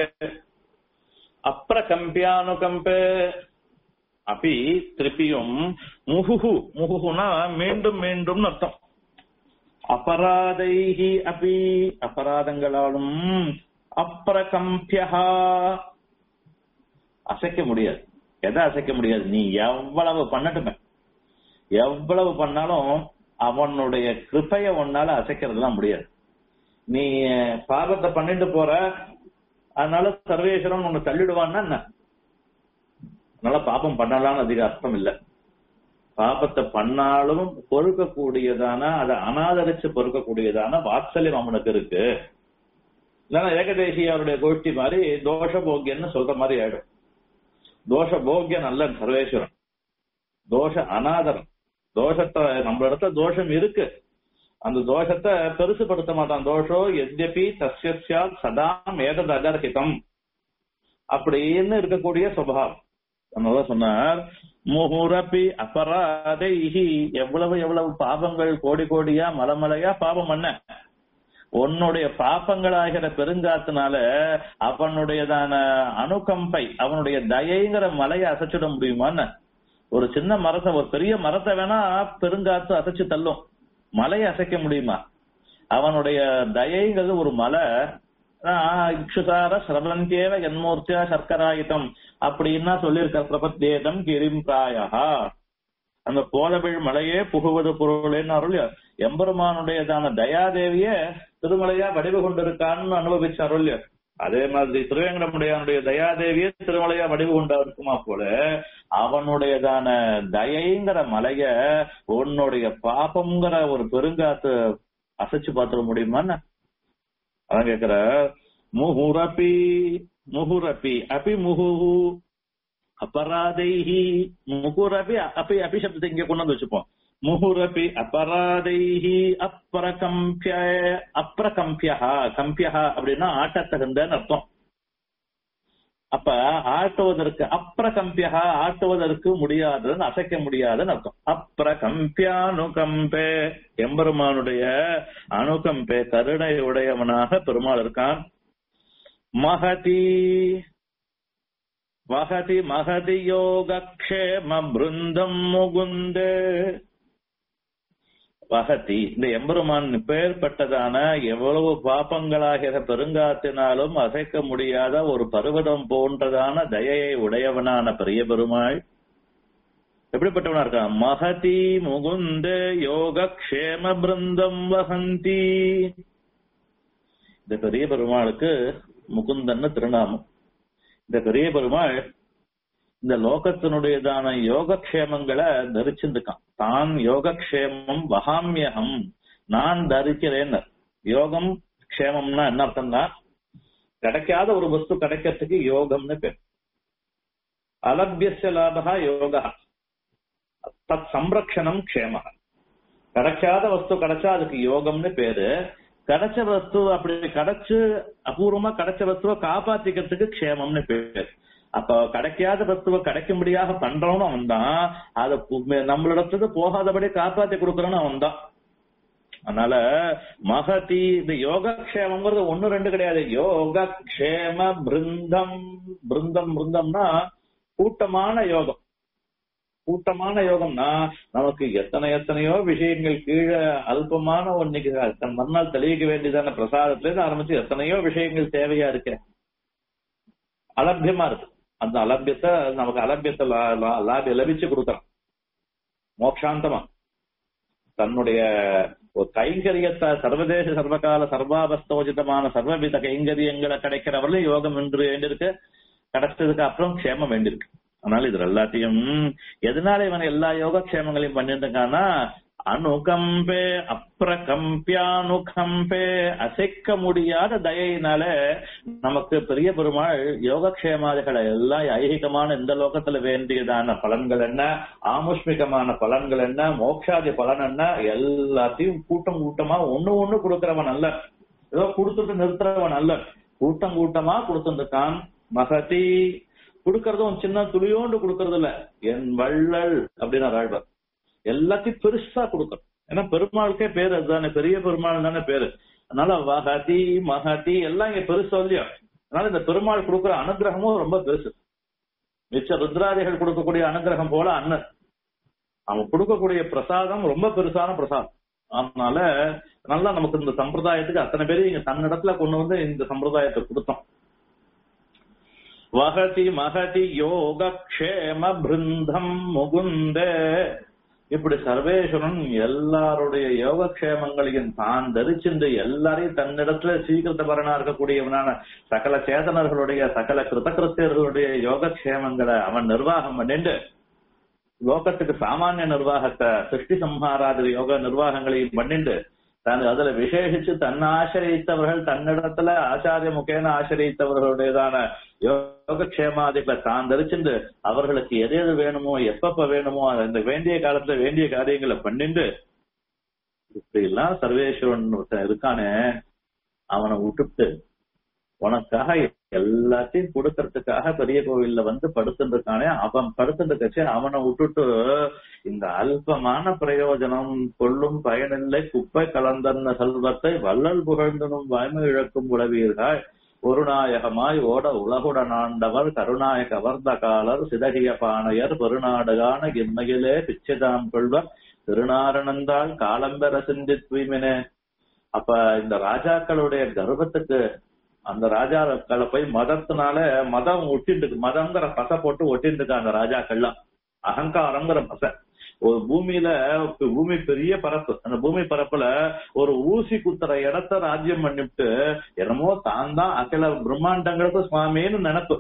அப்பிரகம்பியானுகம்பே அப்பி திருப்பியும் முகுகு முகுகுனா மீண்டும் மீண்டும் அர்த்தம் அபராதைஹி அபி அபராதங்களாலும் அப்பிரகம்பியா அசைக்க முடியாது எதை அசைக்க முடியாது நீ எவ்வளவு பண்ணட்டுமே எவ்வளவு பண்ணாலும் அவனுடைய கிருப்பைய உன்னால அசைக்கிறதுலாம் முடியாது நீ பாபத்தை பண்ணிட்டு போற அதனால சர்வேஸ்வரன் உன்னை தள்ளிடுவான்னா என்ன அதனால பாப்பம் பண்ணலாம்னு அதிக அர்த்தம் இல்ல பாபத்தை பண்ணாலும் பொறுக்கக்கூடியதான அதை அனாதரிச்சு பொறுக்கக்கூடியதான வாத்சல்யம் அவனுக்கு இருக்கு இல்லைன்னா ஏகதேசி அவருடைய கோஷ்டி மாதிரி தோஷ போக்கியன்னு சொல்ற மாதிரி ஆயிடும் தோஷ போக்கியம் அல்ல சர்வேஸ்வரன் தோஷ அனாதரம் தோஷத்தை நம்ம இடத்துல தோஷம் இருக்கு அந்த தோஷத்தை பெருசுபடுத்த மாட்டான் தோஷோ எத்யபி தஸ்யா சதா மேதது அகர்ஹிதம் அப்படின்னு இருக்கக்கூடிய சுபாவம் அதனால சொன்னார் முஹுரபி அபராதைஹி எவ்வளவு எவ்வளவு பாபங்கள் கோடி கோடியா மலமலையா பாபம் பண்ண உன்னுடைய பாப்பங்களாகிற பெருங்காத்துனால அவனுடையதான அணுகம்பை அவனுடைய தயைங்கிற மலையை அசைச்சிட முடியுமான்னு ஒரு சின்ன மரத்தை ஒரு பெரிய மரத்தை வேணா பெருங்காத்து அசைச்சு தள்ளும் மலையை அசைக்க முடியுமா அவனுடைய தயைங்கிறது ஒரு மலை இக்ஷுதார சிரவந்தியேவ என்மூர்த்தியா சர்க்கராயுதம் அப்படின்னா சொல்லியிருக்க பிரபத்தேதம் கிரிம் பிராயா அந்த கோலவிழ் மலையே புகுவது பொருளேன்னு அருள் எம்பெருமானுடையதான தயாதேவிய திருமலையா வடிவு கொண்டிருக்கான்னு அனுபவிச்ச அருள் அதே மாதிரி திருவேங்கடமுடையானுடைய தயாதேவியே திருமலையா வடிவு கொண்டா இருக்குமா போல அவனுடையதான தயைங்கிற மலைய உன்னுடைய பாபம்ங்கிற ஒரு பெருங்காத்து அசைச்சு பார்த்துட முடியுமான்னு அதான் கேக்குற முஹுரபி முஹுரபி அபி முஹு அபராதைஹி முகுரபி அப்பி அபி சப்தத்தை இங்க கொண்டு வந்து வச்சுப்போம் முகுரபி அபராதைஹி அப்ரகம்பிய அப்ரகம்பியா கம்பியா அப்படின்னா ஆட்டத்தகுந்தன்னு அர்த்தம் அப்ப ஆட்டுவதற்கு அப்ரகம்பியா ஆட்டுவதற்கு முடியாததுன்னு அசைக்க முடியாதுன்னு அர்த்தம் அப்ரகம்பியானுகம்பே எம்பெருமானுடைய அணுகம்பே கருணை உடையவனாக பெருமாள் இருக்கான் மகதி வகதி மகதி யோகக்ஷேம பிருந்தம் முகுந்தே வகதி இந்த எம்பெருமான் பெயர்பட்டதான எவ்வளவு பாப்பங்களாகிற பெருங்காத்தினாலும் அசைக்க முடியாத ஒரு பருவதம் போன்றதான தயையை உடையவனான பெரிய பெருமாள் எப்படிப்பட்டவனா இருக்கான் மகதி முகுந்த யோகக்ஷேம பிருந்தம் வகந்தி இந்த பெரிய பெருமாளுக்கு முகுந்தன்னு திருநாமம் இந்த பெரிய பெருமாள் இந்த லோகத்தினுடையதான யோகக்ஷேமங்களை தரிச்சிருக்கான் தான் யோகக்ஷேமம் வகாமியகம் நான் தரிக்கிறேன் யோகம் க்ஷேமம்னா என்ன அர்த்தம்னா கிடைக்காத ஒரு வஸ்து கிடைக்கிறதுக்கு யோகம்னு பேர் அலபியச லாபகா யோகா தத் சம்ரக்ஷணம் க்ஷேம கிடைக்காத வஸ்து கிடைச்சா அதுக்கு யோகம்னு பேரு கிடைச்ச வஸ்து அப்படி கிடைச்சு அபூர்வமா கிடைச்ச வஸ்துவை காப்பாத்திக்கிறதுக்கு க்ஷேமம்னு பேர் அப்ப கிடைக்காத வஸ்துவை கிடைக்கும்படியாக பண்றவனும் அவன் தான் அதை நம்மளிடத்துக்கு போகாதபடி காப்பாத்தி கொடுக்கறவனும் அவன் தான் அதனால மகதி இந்த யோகக்ஷேமங்கிறது ஒண்ணு ரெண்டு கிடையாது யோகக்ஷேம பிருந்தம் பிருந்தம் பிருந்தம்னா கூட்டமான யோகம் கூட்டமான யோகம்னா நமக்கு எத்தனை எத்தனையோ விஷயங்கள் கீழே அல்பமான ஒன்னைக்கு தன் மறுநாள் தெளிவிக்க வேண்டியதான பிரசாதத்துல இருந்து ஆரம்பிச்சு எத்தனையோ விஷயங்கள் தேவையா இருக்கு அலபியமா இருக்கு அந்த அலபியத்தை நமக்கு அலபியத்தை லாப லபிச்சு கொடுக்கறான் மோக்ஷாந்தமா தன்னுடைய ஒரு கைங்கரியத்தை சர்வதேச சர்வகால சர்வாபஸ்தோஜிதமான சர்வவித கைங்கரியங்களை கிடைக்கிறவர்களும் யோகம் என்று வேண்டியிருக்கு கிடைச்சதுக்கு அப்புறம் க்ஷேமம் வேண்டியிருக்கு அதனால இது எல்லாத்தையும் எதனால இவன் எல்லா யோகக்ஷேமங்களையும் பண்ணிருக்கான்னா அனுகம்பே அப்பிரகம்பியானுகம்பே அசைக்க முடியாத தயையினால நமக்கு பெரிய பெருமாள் யோகக்ஷேமாதிகளை எல்லாம் ஐகிகமான இந்த லோகத்துல வேண்டியதான பலன்கள் என்ன ஆமுஷ்மிகமான பலன்கள் என்ன மோட்சாதி பலன் என்ன எல்லாத்தையும் கூட்டம் கூட்டமா ஒண்ணு ஒண்ணு கொடுக்கறவன் அல்ல ஏதோ கொடுத்துட்டு நிறுத்துறவன் அல்ல கூட்டம் கூட்டமா கொடுத்துருக்கான் மகதி கொடுக்கறதும் சின்ன துளியோண்டு கொடுக்கறது இல்ல என் வள்ளல் அப்படின்னு ஆழ்வார் எல்லாத்தையும் பெருசா கொடுக்கணும் ஏன்னா பெருமாளுக்கே பேரு அதுதானே பெரிய பெருமாள் தானே பேரு அதனால வகதி மகதி எல்லாம் இங்க பெருசு இல்லையா அதனால இந்த பெருமாள் கொடுக்கிற அனுகிரகமும் ரொம்ப பெருசு மிச்ச ருத்ராதிகள் கொடுக்கக்கூடிய அனுகிரகம் போல அண்ணன் அவன் கொடுக்கக்கூடிய பிரசாதம் ரொம்ப பெருசான பிரசாதம் அதனால நல்லா நமக்கு இந்த சம்பிரதாயத்துக்கு அத்தனை பேரும் இங்க தன்னிடத்துல கொண்டு வந்து இந்த சம்பிரதாயத்தை கொடுத்தோம் வகதி மகதி யோகக்ஷேம பிருந்தம் முகுந்த இப்படி சர்வேஸ்வரன் எல்லாருடைய யோகக்ஷேமங்களையும் தான் தரிச்சிருந்து எல்லாரையும் தன்னிடத்துல சீக்கிரத்த பரணா இருக்கக்கூடியவனான சகல சேதனர்களுடைய சகல கிருதகிருத்தியர்களுடைய யோகக்ஷேமங்களை அவன் நிர்வாகம் பண்ணிண்டு லோகத்துக்கு சாமானிய நிர்வாகத்தை சிருஷ்டி சம்ஹாராதி யோக நிர்வாகங்களையும் பண்ணிண்டு தான் அதுல விசேஷிச்சு தன்னை ஆசிரியத்தவர்கள் தன்னிடத்துல ஆச்சாரிய முகேன ஆசிரியத்தவர்களுடையதான யோகக்ஷேமாதிகளை தான் தரிச்சுண்டு அவர்களுக்கு எது எது வேணுமோ எப்பப்ப வேணுமோ அந்த வேண்டிய காலத்துல வேண்டிய காரியங்களை பண்ணிண்டு இப்படி எல்லாம் சர்வேஸ்வரன் ஒருத்தன் இருக்கானே அவனை விட்டுட்டு உனக்காக எல்லாத்தையும் கொடுக்கறதுக்காக பெரிய கோவில்ல வந்து படுத்துட்டு இருக்கானே அவன் படுத்துட்டு கட்சி அவனை விட்டுட்டு இந்த அல்பமான பிரயோஜனம் கொள்ளும் பயனில்லை குப்பை கலந்தன்ன செல்வத்தை வள்ளல் புகழ்ந்தனும் வாய்மை இழக்கும் உளவீர்கள் ஒரு நாயகமாய் ஓட உலகுடன் ஆண்டவர் கருநாயக வர்ந்த காலர் சிதகிய பாணையர் பெருநாடுகான இம்மையிலே பிச்சைதாம் கொள்வர் திருநாரணந்தாள் காலம்பெற சிந்தித்வீமினே அப்ப இந்த ராஜாக்களுடைய கர்வத்துக்கு அந்த ராஜாக்களை போய் மதத்தினால மதம் ஒட்டிட்டு மதங்கிற பசை போட்டு ஒட்டிட்டு இருக்கா அந்த ராஜாக்கள்லாம் அகங்காரங்கிற பசை ஒரு பூமியில பூமி பெரிய பரப்பு அந்த பூமி பரப்புல ஒரு ஊசி குத்துற இடத்த ராஜ்யம் பண்ணிவிட்டு என்னமோ தான் தான் அகில பிரம்மாண்டங்களுக்கு சுவாமின்னு நினைப்பு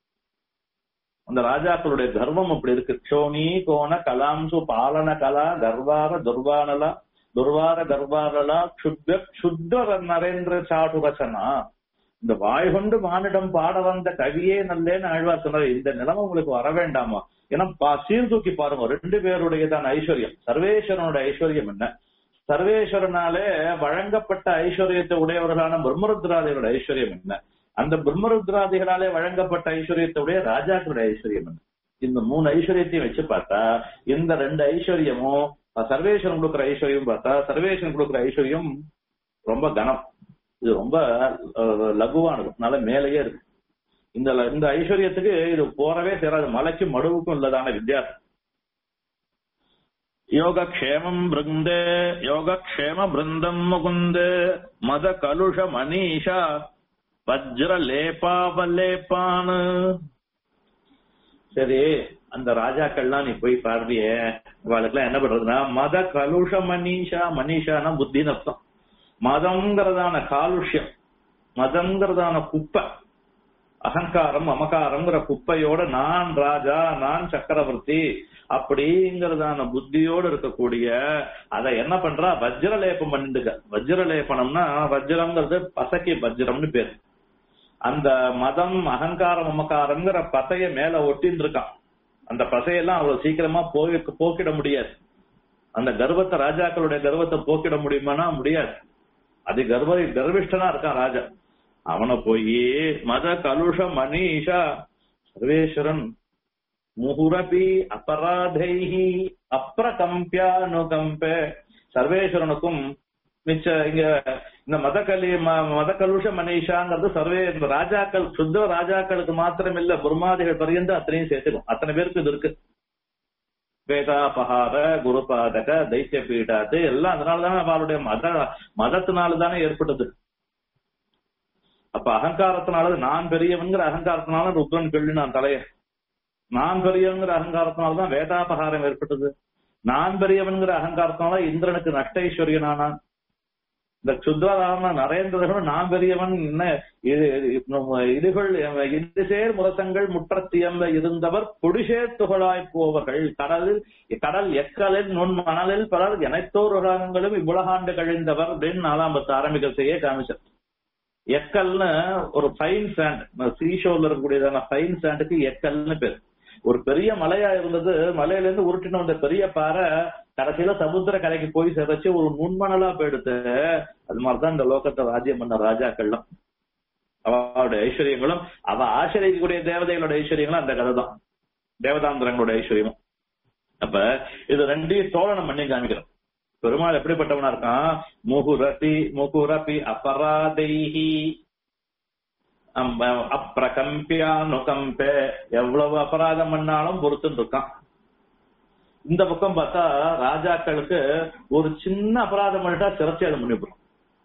அந்த ராஜாக்களுடைய கர்வம் அப்படி இருக்கு க்ஷோணி கோண கலாம்சு பாலன கலா கர்வார துர்வானலா துர்வார கர்வாரலா க்ஷுத்த க்ஷுத்த நரேந்திர சாடுரசனா இந்த வாய் கொண்டு மானிடம் பாட வந்த கவியே நல்லேன்னு ஆழ்வார் சொன்னார் இந்த நிலைமை உங்களுக்கு வர வேண்டாமா ஏன்னா பா- சீர்தூக்கி பாருங்க ரெண்டு பேருடையதான ஐஸ்வர்யம் சர்வேஸ்வரனோட ஐஸ்வர்யம் என்ன சர்வேஸ்வரனாலே வழங்கப்பட்ட ஐஸ்வர்யத்தை உடையவர்களான பிரம்மருத்ராதிகளோட ஐஸ்வர்யம் என்ன அந்த பிரம்மருத்ராதிகளாலே வழங்கப்பட்ட ஐஸ்வர்யத்தை உடைய ராஜாக்களுடைய ஐஸ்வர்யம் என்ன இந்த மூணு ஐஸ்வர்யத்தையும் வச்சு பார்த்தா இந்த ரெண்டு ஐஸ்வர்யமும் சர்வேஸ்வரன் கொடுக்குற ஐஸ்வர்யம் பார்த்தா சர்வேஸ்வரன் கொடுக்குற ஐஸ்வர்யம் ரொம்ப கனம் இது ரொம்ப அஹ், லகுவானது நல்ல மேலேயே இருக்கு இந்த ல- இந்த ஐஸ்வர்யத்துக்கு இது போறவே சேராது மலைக்கு மடுவுக்கும் உள்ளதான வித்தியாசம் யோகக்ஷேமம் பிருந்தே யோகக்ஷேம பிருந்தம் முகுந்தே மத கலுஷ மனிஷா வஜ்ர லேபாவலேப்பானு சரி அந்த ராஜாக்கள்லாம் நீ போய் பாருவியே இவாளுக்கெல்லாம் என்ன பண்றதுன்னா மத கலுஷ மனிஷா மனிஷானா புத்தின்னு அர்த்தம் மதம்ங்கிறதான காலுஷ்யம் மதம்ங்கிறதான குப்பை அகங்காரம் அமகாரம்ங்கிற குப்பையோட நான் ராஜா நான் சக்கரவர்த்தி அப்படிங்கறதான புத்தியோட இருக்கக்கூடிய அத என்ன பண்றா வஜ்ரலேபம் பண்ணிட்டுக்க வஜ்ரலேபனம்னா வஜ்ரம்ங்கிறது பசக்கி வஜ்ரம்னு பேரு அந்த மதம் அகங்காரம் அமகாரம்ங்கிற பசைய மேல ஒட்டின்னு இருக்கான் அந்த பசையெல்லாம் அவ்வளவு சீக்கிரமா போய் போக்கிட முடியாது அந்த கர்வத்தை ராஜாக்களுடைய கர்வத்தை போக்கிட முடியுமானா முடியாது அது கர்வ கர்விஷ்டனா இருக்கான் ராஜா அவனை போய் மத கலுஷ மணீஷா சர்வேஸ்வரன் முகுரபி அபராதைஹி அப்ரகம்பியானுகம்பே சர்வேஸ்வரனுக்கும் மிச்ச இங்க இந்த மத கலி ம- மத கலுஷ மனிஷாங்கிறது சர்வே இந்த ராஜாக்கள் சுத்த ராஜாக்களுக்கு மாத்திரம் இல்ல பிரம்மாதிகள் பரியந்து அத்தனையும் சேர்த்துக்கும் அத்தனை பேருக்கு இது இருக்கு வேதாபகார குருபாதக தைத்திய பீடாத்து எல்லாம் அதனாலதானே அவளுடைய மத மதத்தினால தானே ஏற்பட்டது அப்ப அகங்காரத்தினால நான் பெரியவங்கிற அகங்காரத்தினால ருத்ரன் கெள்ளினான் தலைய நான் பெரியவங்கிற அகங்காரத்தினாலதான் வேதாபகாரம் ஏற்பட்டது நான் பெரியவன்கிற அகங்காரத்தினால இந்திரனுக்கு நஷ்ட ஐஸ்வர்யனானான் இந்த சுத்ராதாரண நரேந்திரனும் நான் பெரியவன் என்ன இது இதுகள் இந்துசேர் முரசங்கள் முற்றத்தியம்ப இருந்தவர் பொடிசேர் துகளாய் போவர்கள் கடலில் கடல் எக்கலில் நுண் மணலில் பலர் எனைத்தோர் உலகங்களும் இவ்வுலகாண்டு கழிந்தவர் அப்படின்னு நாலாம் பத்து ஆரம்பிக்கிறதையே காமிச்சார் எக்கல்னு ஒரு ஃபைன் சாண்ட் சீஷோர்ல இருக்கக்கூடியதான ஃபைன் சாண்டுக்கு எக்கல்னு பேர் ஒரு பெரிய மலையா இருந்தது மலையில இருந்து உருட்டின வந்த பெரிய பாறை கடைசியில சமுத்திர கரைக்கு போய் சேர்ச்சு ஒரு நுண்மணலா போயிடுத்து அது மாதிரிதான் இந்த லோகத்தை ராஜ்யம் பண்ண ராஜாக்கள்லாம் அவளுடைய ஐஸ்வர்யங்களும் அவ ஆசிரியக்கூடிய தேவதைகளோட ஐஸ்வர்யங்களும் அந்த கதை தான் தேவதாந்திரங்களோட ஐஸ்வர்யமும் அப்ப இது ரெண்டையும் தோழனம் பண்ணி காமிக்கிறோம் பெருமாள் எப்படிப்பட்டவனா இருக்கான் முகுரபி முகுரபி அபராதைஹி அப்பிரகம்பியானுகம்பே எவ்வளவு அபராதம் பண்ணாலும் பொறுத்துன்னு இருக்கான் இந்த பக்கம் பார்த்தா ராஜாக்களுக்கு ஒரு சின்ன அபராதம் பண்ணிட்டா சிரச்சேதம் பண்ணிவிடும்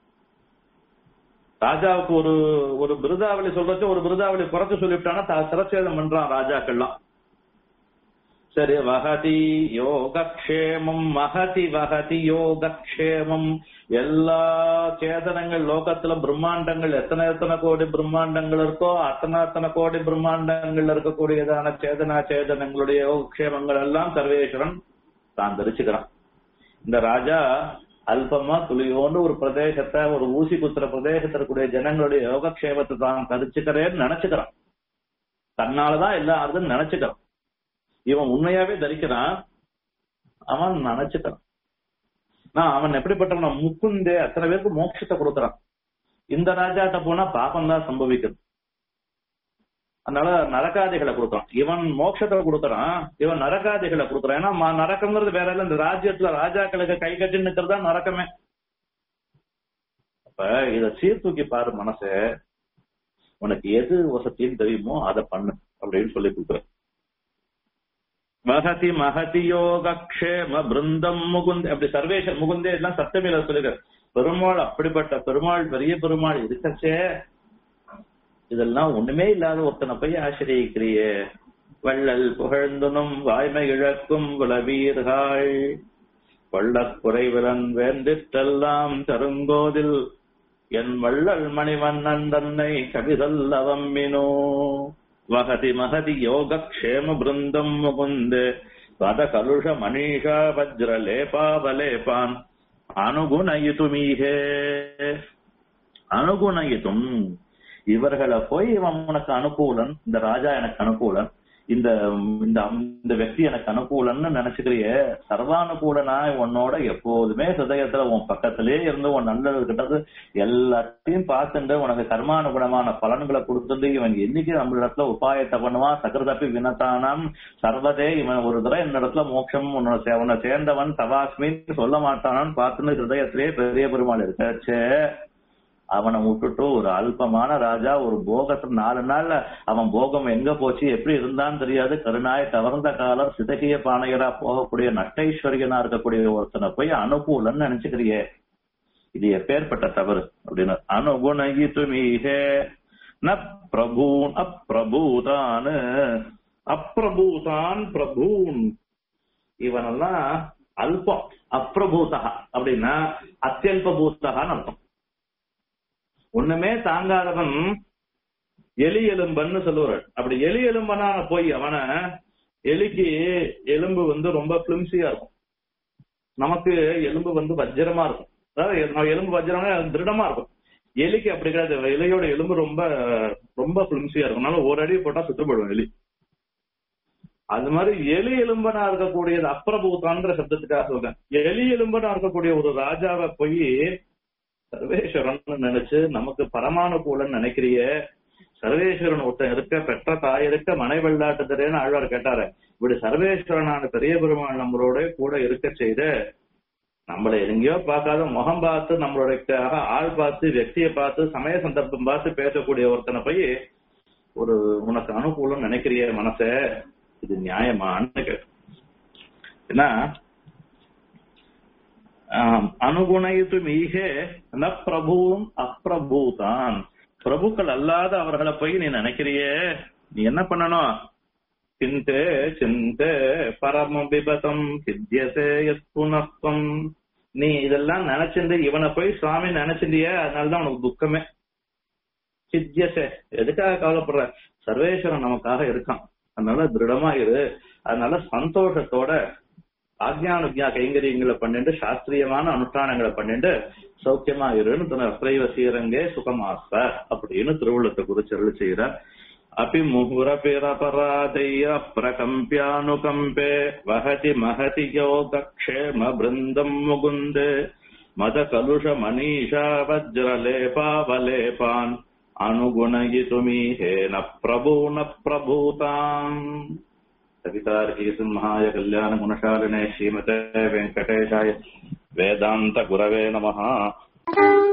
ராஜாவுக்கு ஒரு ஒரு விருதாவளி சொல்றச்சு ஒரு விருதாவளி குறைச்சு சொல்லிவிட்டானா சிரச்சேதம் பண்றான் ராஜாக்கள்லாம் சரி வகதி யோகக்ஷேமம் மகதி வகதி யோகக்ஷேமம் எல்லா சேதனங்கள் லோகத்துல பிரம்மாண்டங்கள் எத்தனை எத்தனை கோடி பிரம்மாண்டங்கள் இருக்கோ அத்தனை அத்தனை கோடி பிரம்மாண்டங்கள் இருக்கக்கூடியதான சேதனா சேதனங்களுடைய யோகக்ஷேமங்கள் எல்லாம் சர்வேஸ்வரன் தான் தெரிச்சுக்கிறான் இந்த ராஜா அல்பமா துளியோண்டு ஒரு பிரதேசத்தை ஒரு ஊசி குத்துற பிரதேசத்தில் இருக்கக்கூடிய ஜனங்களுடைய யோகக்ஷேமத்தை தான் தரிச்சுக்கிறேன்னு நினைச்சுக்கிறான் தன்னாலதான் எல்லா அர்த்தம் நினைச்சுக்கிறான் இவன் உண்மையாவே தரிக்கிறான் அவன் நினைச்சுக்கிறான் நான் அவன் எப்படிப்பட்டவன் முக்குந்தே அத்தனை பேருக்கு மோட்சத்தை கொடுக்கறான் இந்த ராஜாட்ட போனா பாபம் தான் சம்பவிக்குது அதனால நரகாதிகளை கொடுக்கறான் இவன் மோட்சத்தை கொடுக்கறான் இவன் நரகாதிகளை கொடுக்கறான் ஏன்னா நரக்கங்கிறது வேற இல்ல இந்த ராஜ்யத்துல ராஜாக்களுக்கு கை கட்டி நிக்கிறது தான் நரக்கமே அப்ப இத சீர்தூக்கி பாரு மனச உனக்கு எது வசதின்னு தெரியுமோ அதை பண்ணு அப்படின்னு சொல்லி கொடுக்குறேன் மகதி மகதி யோகக்ஷேம பிருந்தம் முகுந்த் அப்படி சர்வேஷன் முகுந்தே எல்லாம் சப்தமியில சொல்லுங்க பெருமாள் அப்படிப்பட்ட பெருமாள் பெரிய பெருமாள் இருக்கச்சே இதெல்லாம் ஒண்ணுமே இல்லாத ஒருத்தனை போய் ஆசிரியக்கிறியே வள்ளல் புகழ்ந்துனும் வாய்மை இழக்கும் குலவீர்கள் வள்ளற் குறைவிலன் வேண்டிற்றெல்லாம் தருங்கோதில் என் வள்ளல் மணிவண்ணன் தன்னை கவிதல்லவம்மினோ வகதி மகதி யோகக்ஷேம பிருந்தம் முகுந்தே பத கலுஷ மணீஷா வஜ்ர லேபாவலேபான் அனுகுணயிதுமீகே அனுகுணயிதும் இவர்களை போய் இவன் உனக்கு அனுகூலன் இந்த ராஜா எனக்கு அனுகூலன் இந்த இந்த இந்த వ్యక్తి எனக்கு அனுகூலன்னு நினைச்சுக்கிறிய சர்வானுகூலனா உன்னோட எப்போதுமே ஹிருதயத்துல உன் பக்கத்திலே இருந்து உன் நல்லது கிட்டது எல்லாத்தையும் பார்த்துட்டு உனக்கு கர்மானுகுணமான பலன்களை கொடுத்துட்டு இவன் என்னைக்கு நம்ம இடத்துல உபாயத்தை பண்ணுவான் சக்கரதப்பி வினத்தானாம் சர்வதே இவன் ஒரு தடவை என்னிடத்துல மோட்சம் உன்னோட உன்னை சேர்ந்தவன் தவாஸ்மின்னு சொல்ல மாட்டானான்னு பார்த்துன்னு ஹிருதயத்திலே பெரிய பெருமாள் இருக்காச்சே அவனை விட்டுட்டு ஒரு அல்பமான ராஜா ஒரு போகத்துல நாலு நாள்ல அவன் போகம் எங்க போச்சு எப்படி இருந்தான்னு தெரியாது கருணாய் கவர்ந்த காலர் சிதகிய பானையரா போகக்கூடிய நட்டைஸ்வரியனா இருக்கக்கூடிய ஒருத்தனை போய் அனுகூலன்னு நினைச்சுக்கிறியே இது எப்பேற்பட்ட தவறு அப்படின்னு அனுகுணகித்து மீகே ந பிரபூன் அப்பிரபூதான் அப்பிரபூதான் பிரபூன் இவனெல்லாம் அல்பம் அப்பிரபூதா அப்படின்னா அத்தியல்ப பூத்தகான்னு அர்த்தம் ஒண்ணுமே தாங்காதவன் எலி எலும்பன்னு சொல்லுவார் அப்படி எலி எலும்பனா போய் அவனை எலிக்கு எலும்பு வந்து ரொம்ப பிளிம்சியா இருக்கும் நமக்கு எலும்பு வந்து வஜ்ரமா இருக்கும் அதாவது எலும்பு வஜ்ரம்னா திருடமா இருக்கும் எலிக்கு அப்படி கிடையாது எலியோட எலும்பு ரொம்ப ரொம்ப பிளிம்சியா இருக்கும் அதனால ஒரு அடி போட்டா சுத்தப்படும் எலி அது மாதிரி எலி எலும்பனா இருக்கக்கூடியது அப்பிரபூத்தான்ற சப்தத்துக்காக சொல்றேன் எலி எலும்பனா இருக்கக்கூடிய ஒரு ராஜாவை போய் சர்வேஸ்வரன் நினைச்சு நமக்கு பரமானுகூலன் நினைக்கிறிய சர்வேஸ்வரன் ஒருத்தன் இருக்க பெற்ற தாய் இருக்க மனை வெள்ளாட்டு தரேன்னு ஆழ்வார் கேட்டாரு இப்படி சர்வேஸ்வரனான பெரிய பெருமாள் நம்மளோட கூட இருக்க செய்த நம்மளை எங்கேயோ பார்க்காத முகம் பார்த்து நம்மளுடைய ஆள் பார்த்து வெக்தியை பார்த்து சமய சந்தர்ப்பம் பார்த்து பேசக்கூடிய ஒருத்தனை போய் ஒரு உனக்கு அனுகூலம் நினைக்கிறிய மனச இது நியாயமான்னு கேட்டு ஏன்னா அனுகுணைத்து மீகே ந பிரபுவும் அப்பிரபூதான் பிரபுக்கள் அல்லாத அவர்களை போய் நீ நினைக்கிறியே நீ என்ன பண்ணணும் சிந்தே சிந்தே பரம விபதம் சித்தியசே யத் புனஸ்தம் நீ இதெல்லாம் நினைச்சிருந்து இவனை போய் சுவாமி நினைச்சிருந்திய அதனாலதான் உனக்கு துக்கமே சித்தியசே எதுக்காக கவலைப்படுற சர்வேஸ்வரன் நமக்காக இருக்கான் அதனால திருடமா இரு அதனால சந்தோஷத்தோட ஆக்ஞானுக்ஞா கைங்கரியங்களை பண்ணிட்டு சாஸ்திரியமான அனுஷ்டானங்களை பண்ணிட்டு சௌக்கியமா இருன்னு தன அஸ்ரைவ சீரங்கே சுகமாச அப்படின்னு திருவுள்ளத்தை குறிச்சு அருள் செய்யற अपि मुहुरपिरपराधैः प्रकम्प्यानुकम्पे वहति महति योगक्षेम वृन्दम् मुकुन्दे मदकलुषमनीषा वज्रलेपावलेपान् अनुगुणयितुमीहेन प्रभून प्रभूताम् कवितार्कीसिंहाय कल्याणगुणशालिने श्रीमते वेङ्कटेशाय वेदान्तगुरवे नमः